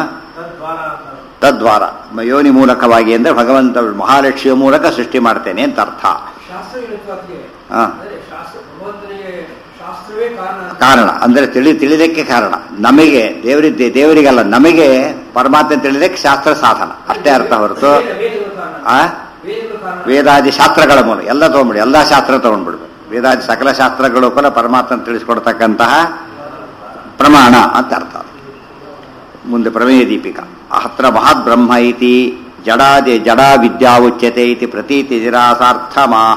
ತದ್ವಾರ ಮ- ಯೋನಿ ಮೂಲಕವಾಗಿ ಅಂದ್ರೆ ಭಗವಂತ ಮಹಾಲಕ್ಷ್ಮಿಯ ಮೂಲಕ ಸೃಷ್ಟಿ ಮಾಡ್ತೇನೆ ಅಂತ ಅರ್ಥ ಶಾಸ್ತ್ರ ಹೇಳಿದ್ವಾಗೆ ಹಾ. ಅಂದ್ರೆ ಶಾಸ್ತ್ರ ಭಗವಂತನಿಗೆ ಶಾಸ್ತ್ರವೇ ಕಾರಣ ಅಂತ. ಕಾರಣ ಅಂದ್ರೆ ತಿಳಿ ತಿಳಿದಕ್ಕೆ ಕಾರಣ ನಮಗೆ ದೇವರಿದ್ದೆ ದೇವರಿಗಲ್ಲ ನಮಗೆ ಪರಮಾತ್ಮ ತಿಳಿದಕ್ಕೆ ಶಾಸ್ತ್ರ ಸಾಧನ ಅಷ್ಟೇ ಅರ್ಥ ಹೊರತು ವೇದ- ವೇದಗಳು ಕಾರಣ ಆ ವೇದಗಳು ಕಾರಣ ವೇದಾದಿ ಶಾಸ್ತ್ರಗಳ ಮೂಲಕ ಎಲ್ಲ ತಗೊಂಡ್ಬಿಡಿ ಎಲ್ಲ ಶಾಸ್ತ್ರ ತಗೊಂಡ್ಬಿಡ್ಬೇಕು ವೇದಾದಿ ಸಕಲ ಶಾಸ್ತ್ರಗಳು ಕೂಡ ಪರಮಾತ್ಮ ತಿಳಿಸ್ಕೊಡ್ತಕ್ಕಂತಹ ಪ್ರಮಾಣ ಅಂತ ಅರ್ಥ ಮುಂದೆ ಪ್ರಮೇಯ ದೀಪಿಕಾ ಅತ್ರ ಮಹದ್ ಬ್ರಹ್ಮ ಇತಿ ಜಡಾದಿ ಜಡಾ ವಿದ್ಯಾ ಉಚ್ಯತೆ ಇತಿ ಪ್ರತೀತಿ ನಿರಾಸಾರ್ಥಮಾಹ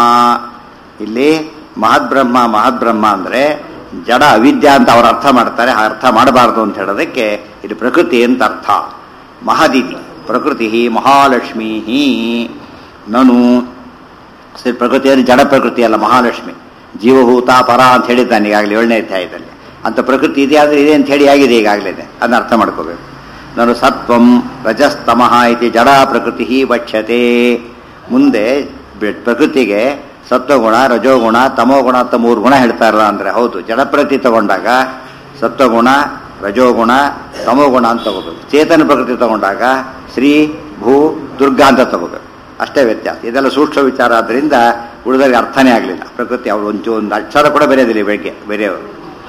ಇಲ್ಲಿ ಮಹದ್ಬ್ರಹ್ಮ ಮಹದ್ಬ್ರಹ್ಮ ಅಂದ್ರೆ ಜಡ ಅವಿದ್ಯಾ ಅಂತ ಅವ್ರು ಅರ್ಥ ಮಾಡ್ತಾರೆ ಆ ಅರ್ಥ ಮಾಡಬಾರದು ಅಂತ ಹೇಳೋದಕ್ಕೆ ಇದು ಪ್ರಕೃತಿ ಅಂತ ಅರ್ಥ ಮಹದಿತಿ ಪ್ರಕೃತಿ ಮಹಾಲಕ್ಷ್ಮೀ ನನು ಸರಿ ಪ್ರಕೃತಿ ಅಂದ್ರೆ ಜಡ ಪ್ರಕೃತಿ ಅಲ್ಲ ಮಹಾಲಕ್ಷ್ಮಿ ಜೀವಭೂತ ಪರ ಅಂತ ಹೇಳಿದ್ದಾನೆ ಈಗಾಗಲೇ ಏಳನೇ ಅಧ್ಯಾಯದಲ್ಲಿ ಅಂತ ಪ್ರಕೃತಿ ಇದೆ ಆದ್ರೆ ಇದೆ ಅಂತ ಹೇಳಿ ಆಗಿದೆ ಈಗಾಗಲೇ ಅದನ್ನ ಅರ್ಥ ಮಾಡ್ಕೋಬೇಕು ನಾನು ಸತ್ವಂ ರಜಸ್ತಮಃ ಇತಿ ಜಡ ಪ್ರಕೃತಿ ವಕ್ಷ್ಯತೆ ಮುಂದೆ ಬೆ- ಪ್ರಕೃತಿಗೆ ಸತ್ವಗುಣ ರಜೋಗುಣ ತಮೋಗುಣ ಅಂತ ಮೂರು ಗುಣ ಹೇಳ್ತಾರಲ್ಲ ಅಂದ್ರೆ ಹೌದು ಜಡ ಪ್ರಕೃತಿ ತಗೊಂಡಾಗ ಸತ್ವಗುಣ ರಜೋಗುಣ ತಮೋಗುಣ ಅಂತ ತಗೋಬೇಕು ಚೇತನ ಪ್ರಕೃತಿ ತಗೊಂಡಾಗ ಶ್ರೀ ಭೂ ದುರ್ಗಾ ಅಂತ ತಗೋಬೇಕು ಅಷ್ಟೇ ವ್ಯತ್ಯಾಸ ಇದೆಲ್ಲ ಸೂಕ್ಷ್ಮ ವಿಚಾರ ಆದ್ರಿಂದ ಉಳಿದವರಿಗೆ ಅರ್ಥನೇ ಆಗಲಿಲ್ಲ ಪ್ರಕೃತಿ ಅವರು ಒಂದು ಒಂದು ಅಕ್ಷರ ಕೂಡ ಬೆರೆಯೋದಿಲ್ಲ ಬೆಳಗ್ಗೆ ಬೇರೆಯವರು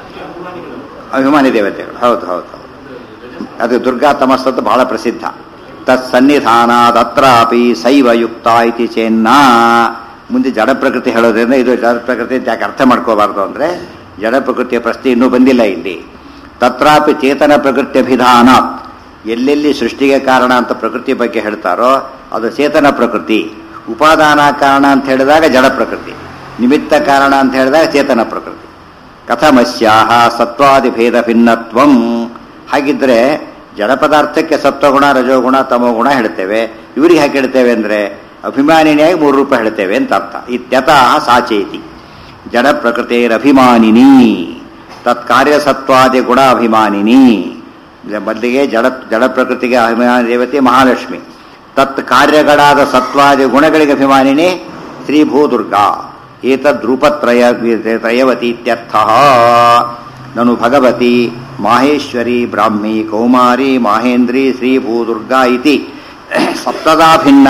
ಅಭಿಮಾನಿ ದೇವತೆಗಳು ಹೌದು ಹೌದು ಹೌದು ಅದು ದುರ್ಗಾ ತಮಸ್ಸತ್ತು ಬಹಳ ಪ್ರಸಿದ್ಧ ತತ್ ಸನ್ನಿಧಾನಾದ್ ಅತ್ರಾಪಿ ಶೈವ ಯುಕ್ತ ಇತಿ ಚೇನ್ನ ಮುಂದೆ ಜಡ ಪ್ರಕೃತಿ ಹೇಳೋದ್ರಿಂದ ಇದು ಜಡ ಪ್ರಕೃತಿ ಅಂತ ಯಾಕೆ ಅರ್ಥ ಮಾಡ್ಕೋಬಾರ್ದು ಅಂದ್ರೆ ಜಡ ಪ್ರಕೃತಿಯ ಪ್ರಶ್ನೆ ಇನ್ನೂ ಬಂದಿಲ್ಲ ಇಲ್ಲಿ ತತ್ರಾಪಿ ಚೇತನ ಪ್ರಕೃತಿ ಅಭಿಧಾನ ಎಲ್ಲೆಲ್ಲಿ ಸೃಷ್ಟಿಗೆ ಕಾರಣ ಅಂತ ಪ್ರಕೃತಿ ಬಗ್ಗೆ ಹೇಳ್ತಾರೋ ಅದು ಚೇತನ ಪ್ರಕೃತಿ ಉಪಾದಾನ ಕಾರಣ ಅಂತ ಹೇಳಿದಾಗ ಜಡ ಪ್ರಕೃತಿ ನಿಮಿತ್ತ ಕಾರಣ ಅಂತ ಹೇಳಿದಾಗ ಚೇತನ ಪ್ರಕೃತಿ ಕಥಮಸ್ಯಾಹ ಸತ್ವಾದಿ ಭೇದ ಭಿನ್ನತ್ವಂ ಹಾಗಿದ್ರೆ ಜಡ ಪದಾರ್ಥಕ್ಕೆ ಸತ್ವಗುಣ ರಜೋಗುಣ ತಮೋಗುಣ ಹೇಳ್ತೇವೆ ಇವರಿಗೆ ಯಾಕೆ ಹೇಳ್ತೇವೆ ಅಂದ್ರೆ ಅಭಿಮಾನಿನಿಯಾಗಿ ಮೂರು ರೂಪ ಹೇಳ್ತೇವೆ ಅಂತ ಅರ್ಥ ಇತ್ಯತಃ ಸಾಚೇತಿ ಜಡ ಪ್ರಕೃತಿರಭಿಮಾನಿನಿ ತತ್ ಕಾರ್ಯಸತ್ವಾದಿ ಗುಣ ಅಭಿಮಾನಿನಿ ಮೊದಲಿಗೆ ಜಡ ಜಡ ಪ್ರಕೃತಿಗೆ ಅಭಿಮಾನಿ ದೇವತೆ ಮಹಾಲಕ್ಷ್ಮಿ ತತ್ ಕಾರ್ಯಗಳಾದ ಸತ್ವಾದಿ ಗುಣಗಳಿಗೆ ಅಭಿಮಾನಿನಿ ಶ್ರೀ ಭೂದುರ್ಗಾ ಏತದ್ರೂಪತ್ರಯ ತ್ರಯವತಿ ಇತ್ಯರ್ಥ ನನು ಭಗವತಿ ಮಾಹೇಶ್ವರಿ ಬ್ರಾಹ್ಮಿ ಕೌಮಾರಿ ಮಾಹೇಂದ್ರಿ ಶ್ರೀ ಭೂದುರ್ಗಾ ಇತಿ ಸಪ್ತದಾ ಭಿನ್ನ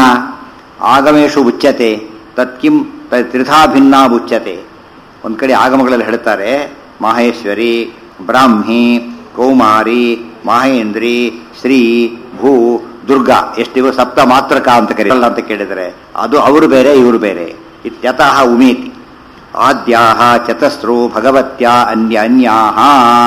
ಆಗಮೇಶು ಉಚ್ಯತೆ ತತ್ಕಿಂ ತ- ತ್ರಿಧಾ ಭಿನ್ನ ಉಚ್ಯತೆ ಒಂದು ಕಡೆ ಆಗಮಗಳಲ್ಲಿ ಹೇಳ್ತಾರೆ ಮಾಹೇಶ್ವರಿ ಬ್ರಾಹ್ಮಿ ಕೌಮಾರಿ ಮಹೇಂದ್ರಿ ಶ್ರೀ ಭೂ ದುರ್ಗಾ ಎಷ್ಟಿವು ಸಪ್ತ ಮಾತ್ರಕ ಅಂತ ಕರೀಲ್ಲ ಅಂತ ಕೇಳಿದರೆ ಅದು ಅವರು ಬೇರೆ ಇವರು ಬೇರೆ ಇತ್ಯತಃ ಉಮೇತಿ ಆದ್ಯಾಹ ಚತಸ್ರು ಭಗವತ್ಯ ಅನ್ಯ ಅನ್ಯಾಹ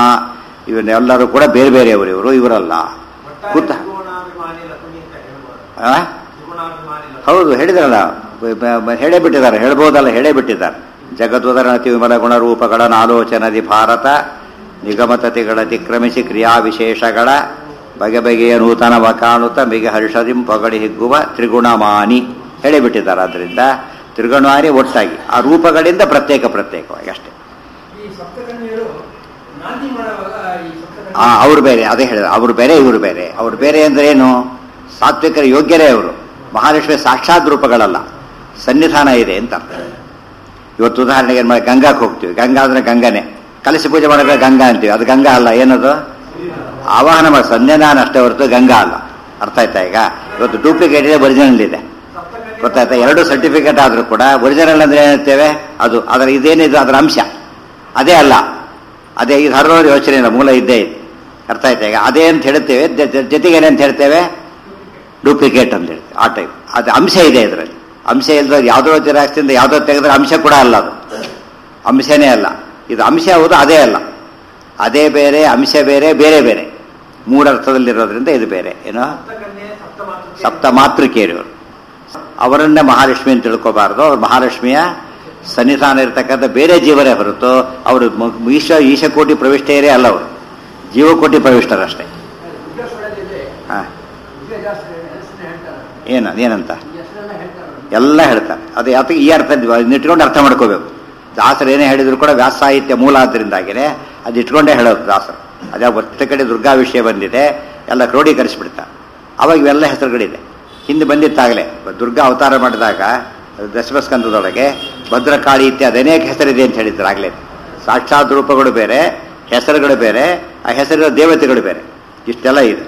ಇವನ್ನೆಲ್ಲರೂ ಕೂಡ ಬೇರೆ ಬೇರೆಯವರು ಇವರು ಇವರಲ್ಲ ಕೂತ ತ್ರಿಗುಣಾಭಿಮಾನಿ ಲಕ್ಷ್ಮಿ ಅಂತ ಹೇಳ್ಬೋದು ಆ? ತ್ರಿಗುಣಾಭಿಮಾನಿ ಲಕ್ಷ್ಮಿ ಹೌದು ಹೇಳಿದ್ರಲ್ಲ ಬ- ಬ- ಬ- ಹೇಳೇ ಬಿಟ್ಟಿದ್ದಾರೆ ಹೇಳ್ಬೋದಲ್ಲ ಹೇಳೇ ಬಿಟ್ಟಿದ್ದಾರೆ ಜಗದ್ವದರಣತಿ ವಿಮಲ ಗುಣರೂಪಗಳ ಆಲೋಚನದಿ ಭಾರತ ನಿಗಮತತಿಗಳ ಅತಿಕ್ರಮಿಸಿ ಕ್ರಿಯಾ ವಿಶೇಷಗಳ ಬಗೆ ಬಗೆಯ ನೂತನವ ಕಾಣುತ್ತ ಮಿಗೆ ಹರ್ಷದಿಂ ಪಗಡಿ ಹಿಗ್ಗುವ ತ್ರಿಗುಣಮಾನಿ ಹೇಳಿಬಿಟ್ಟಿದ್ದಾರೆ ಆದ್ದರಿಂದ ತ್ರಿಗುಣಮಾನಿ ಒಟ್ಟಾಗಿ ಆ ರೂಪಗಳಿಂದ ಪ್ರತ್ಯೇಕ ಪ್ರತ್ಯೇಕವಾಗಿ ಅಷ್ಟೇ ಈ ಸಪ್ತಕನ್ಯರು ನಾಂದಿ ಮಾಡುವಾಗ ಈ ಸಪ್ತಕನ್ಯರು ಆ ಅವ್ರು ಬೇರೆ ಅದೇ ಹೇಳಿದ ಅವರು ಬೇರೆ ಇವರು ಬೇರೆ ಅವ್ರು ಬೇರೆ ಅಂದ್ರೆ ಏನು ಸಾತ್ವಿಕರ ಯೋಗ್ಯರೇ ಅವರು ಮಹಾಲಕ್ಷ್ಮಿ ಸಾಕ್ಷಾತ್ ರೂಪಗಳಲ್ಲ ಸನ್ನಿಧಾನ ಇದೆ ಅಂತ ಅರ್ಥ ಇವತ್ತು ಉದಾಹರಣೆಗೆ ಏನ್ ಮಾಡಿ ಗಂಗಾಕ್ಕೆ ಹೋಗ್ತೀವಿ ಗಂಗಾ ಅಂದ್ರೆ ಗಂಗಾನೆ ಕಲಸಿ ಪೂಜೆ ಮಾಡಿದ್ರೆ ಗಂಗಾ ಅಂತೀವಿ ಅದು ಗಂಗಾ ಅಲ್ಲ ಏನದು ಆವಾಹನ ಮಾಡಿ ಸನ್ನಿಧಾನ ಅಷ್ಟೇ ಹೊರತು ಗಂಗಾ ಅಲ್ಲ ಅರ್ಥ ಆಯ್ತಾ ಈಗ ಇವತ್ತು ಡೂಪ್ಲಿಕೇಟ್ ಇದೆ ಒರಿಜಿನಲ್ ಇದೆ ಸಪ್ತಕನ್ಯರು ಗೊತ್ತಾಯ್ತಾ ಎರಡು ಸರ್ಟಿಫಿಕೇಟ್ ಆದ್ರೂ ಕೂಡ ಒರಿಜಿನಲ್ ಅಂದ್ರೆ ಏನಿರ್ತೇವೆ ಅದು ಅದರ ಇದೇನಿದೆ ಅದರ ಅಂಶ ಅದೇ ಅಲ್ಲ ಅದೇ ಇದು ಹರಡೋರು ಯೋಚನೆ ಇಲ್ಲ ಮೂಲ ಇದ್ದೇ ಇದೆ ಅರ್ಥ ಆಯ್ತಾ ಈಗ ಅದೇ ಅಂತ ಹೇಳ್ತೇವೆ ಜ- ಜ- ಜೊತೆಗೆ ಏನಂತ ಹೇಳ್ತೇವೆ ಡೂಪ್ಲಿಕೇಟ್ ಅಂತ ಹೇಳ್ತೇವೆ ಆ ಟೈಪ್ ಅದು ಅಂಶ ಇದೆ ಇದರಲ್ಲಿ ಅಂಶ ಇಲ್ಲದ ಯಾವುದೋ ಜೆರಾಕ್ಸಿಂದ ಯಾವುದೋ ತೆಗೆದ್ರೆ ಅಂಶ ಕೂಡ ಅಲ್ಲ ಅದು ಅಂಶನೇ ಅಲ್ಲ ಇದು ಅಂಶ ಹೌದು ಅದೇ ಅಲ್ಲ ಅದೇ ಬೇರೆ ಅಂಶ ಬೇರೆ ಬೇರೆ ಬೇರೆ ಮೂರರ್ಥದಲ್ಲಿರೋದ್ರಿಂದ ಇದು ಬೇರೆ ಏನೋ ಸಪ್ತಕನ್ಯೆ ಸಪ್ತಮಾತೃಕೆ ಸಪ್ತ ಮಾತೃಕೇರಿಯವರು ಅವರನ್ನೇ ಮಹಾಲಕ್ಷ್ಮಿ ಅಂತ ತಿಳ್ಕೋಬಾರ್ದು ಅವ್ರು ಮಹಾಲಕ್ಷ್ಮಿಯ ಸನ್ನಿಧಾನ ಇರತಕ್ಕಂಥ ಬೇರೆ ಜೀವರೇ ಹೊರತು ಅವರು ಮ- ಈಶ ಈಶಕೋಟಿ ಪ್ರವಿಷ್ಟೆಯರೇ ಅಲ್ಲ ಅವರು ಜೀವಕೋಟಿ ಪ್ರವಿಷ್ಟರಷ್ಟೇ ವಿದ್ಯಾಸೂರದಲ್ಲಿ ಹಾ ವಿದ್ಯಾದಾಸರ ಹೆಸರನ್ನ ಹೇಳ್ತಾರೆ ಏನ ಏನಂತ ಈ ಹೆಸರೆಲ್ಲ ಹೇಳ್ತಾರೆ ಎಲ್ಲ ಹೇಳ್ತಾರೆ ಅದು ಯಾತಕ್ಕೆ ಈ ಅರ್ಥ ಇಟ್ಕೊಂಡು ಅರ್ಥ ಮಾಡ್ಕೋಬೇಕು ದಾಸರು ಏನೇ ಹೇಳಿದ್ರು ಕೂಡ ವ್ಯಾಸ ಸಾಹಿತ್ಯ ಮೂಲ ಆದ್ದರಿಂದಾಗಿನೇ ಅದು ಇಟ್ಕೊಂಡೇ ಹೇಳೋದು ದಾಸರು ಅದೇ ಒತ್ತ ಕಡೆ ದುರ್ಗಾ ವಿಷಯ ಬಂದಿದೆ ಎಲ್ಲ ಕ್ರೋಢೀಕರಿಸ್ಬಿಡ್ತಾರೆ ಅವಾಗ ಇವೆಲ್ಲ ಹೆಸರುಗಳಿದೆ ಹಿಂದೆ ಬಂದಿತ್ತಾಗಲೇ ದುರ್ಗಾ ಅವತಾರ ಮಾಡಿದಾಗ ದಶಮಸ್ಕಂದದೊಳಗೆ ಭದ್ರಕಾಳಿ ಇತ್ಯಾದಿ ಅನೇಕ ಹೆಸರಿದೆ ಅಂತ ಹೇಳಿದ್ರು ಆಗಲೇ ಸಾಕ್ಷಾತ್ ರೂಪಗಳು ಬೇರೆ ಹೆಸರುಗಳು ಬೇರೆ ಆ ಹೆಸರಿನ ದೇವತೆಗಳು ಬೇರೆ ಇಷ್ಟೆಲ್ಲ ಇದೆ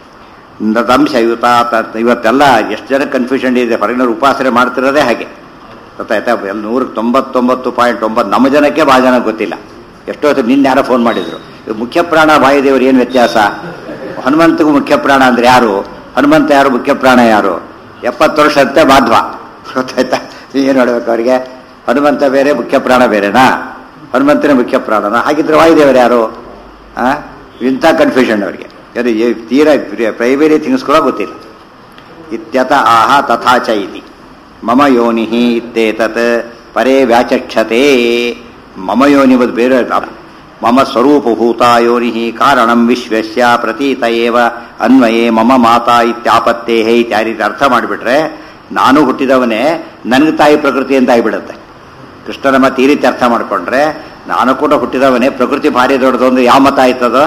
ಅಂಶ ಇವತ್ತ ತ- ಇವತ್ತೆಲ್ಲ ಎಷ್ಟು ಜನ ಕನ್ಫ್ಯೂಷನ್ ಇದೆ ಹೊರಗಿನವ್ರು ಉಪಾಸನೆ ಮಾಡ್ತಿರೋದೇ ಹಾಗೆ ಗೊತ್ತಾಯ್ತಾ ಎಲ್ಲ ನೂರಕ್ಕೆ ತೊಂಬತ್ತೊಂಬತ್ತು ಪಾಯಿಂಟ್ ಒಂಬತ್ತು ನಮ್ಮ ಜನಕ್ಕೆ ಭಾಳ ಜನ ಗೊತ್ತಿಲ್ಲ ಎಷ್ಟೋ ಹೊತ್ತು ನಿನ್ನೆ ಯಾರೋ ಫೋನ್ ಮಾಡಿದ್ರು ಇವ್ ಮುಖ್ಯ ಪ್ರಾಣ ವಾಯುದೇವರು ಏನು ವ್ಯತ್ಯಾಸ ಹನುಮಂತಗೂ ಮುಖ್ಯ ಪ್ರಾಣ ಅಂದ್ರೆ ಯಾರು ಹನುಮಂತ ಯಾರು ಮುಖ್ಯ ಪ್ರಾಣ ಯಾರು ಎಪ್ಪತ್ತು ವರ್ಷ ಅಂತೆ ಮಾಧ್ವ ಗೊತ್ತಾಯ್ತಾ ಏನು ಹೇಳ್ಬೇಕು ಅವರಿಗೆ ಹನುಮಂತ ಬೇರೆ ಮುಖ್ಯ ಪ್ರಾಣ ಬೇರೆನಾ ಹನುಮಂತನೇ ಮುಖ್ಯ ಪ್ರಾಣನ ಹಾಗಿದ್ರೆ ವಾಯುದೇವರು ಯಾರು ಆ? ಇಂಥ ಕನ್ಫ್ಯೂಷನ್ ಅವರಿಗೆ ಅದು ಏ- ತೀರಾ ಪ್ರೈಮರಿ ಥಿಂಗ್ಸ್ ಕೂಡ ಗೊತ್ತಿಲ್ಲ ಇತ್ಯತ ಆಹ ತಥಾ ಚ ಇತಿ ಮಮ ಯೋನಿ ಇತ್ತೇತತ್ ಪರೇ ವ್ಯಾಚಕ್ಷತೆ ಮಮ ಯೋನಿ ಬದ್ ಬೇರೆ ಅಲ್ಲ. ಮಮ ಸ್ವರೂಪಭೂತ ಯೋನಿ ಕಾರಣಂ ವಿಶ್ವಸ್ಯ ಪ್ರತೀತ ಏವ ಅನ್ವಯೇ ಮಮ ಮಾತಾ ಇತ್ಯಾಪತ್ತೇ ಇತ್ಯಾದಿ ರೀತಿ ಅರ್ಥ ಮಾಡಿಬಿಟ್ರೆ ನಾನು ಹುಟ್ಟಿದವನೇ ನನಗೆ ತಾಯಿ ಪ್ರಕೃತಿ ಅಂತ ಆಗಿಬಿಡುತ್ತೆ ಕೃಷ್ಣನ ಮತ ಈ ರೀತಿ ಅರ್ಥ ಮಾಡಿಕೊಂಡ್ರೆ ನಾನು ಕೂಡ ಹುಟ್ಟಿದವನೇ ಪ್ರಕೃತಿ ಭಾರಿ ದೊಡ್ಡದು ಅಂದ್ರೆ ಯಾವ ಮತ ಆಯ್ತದ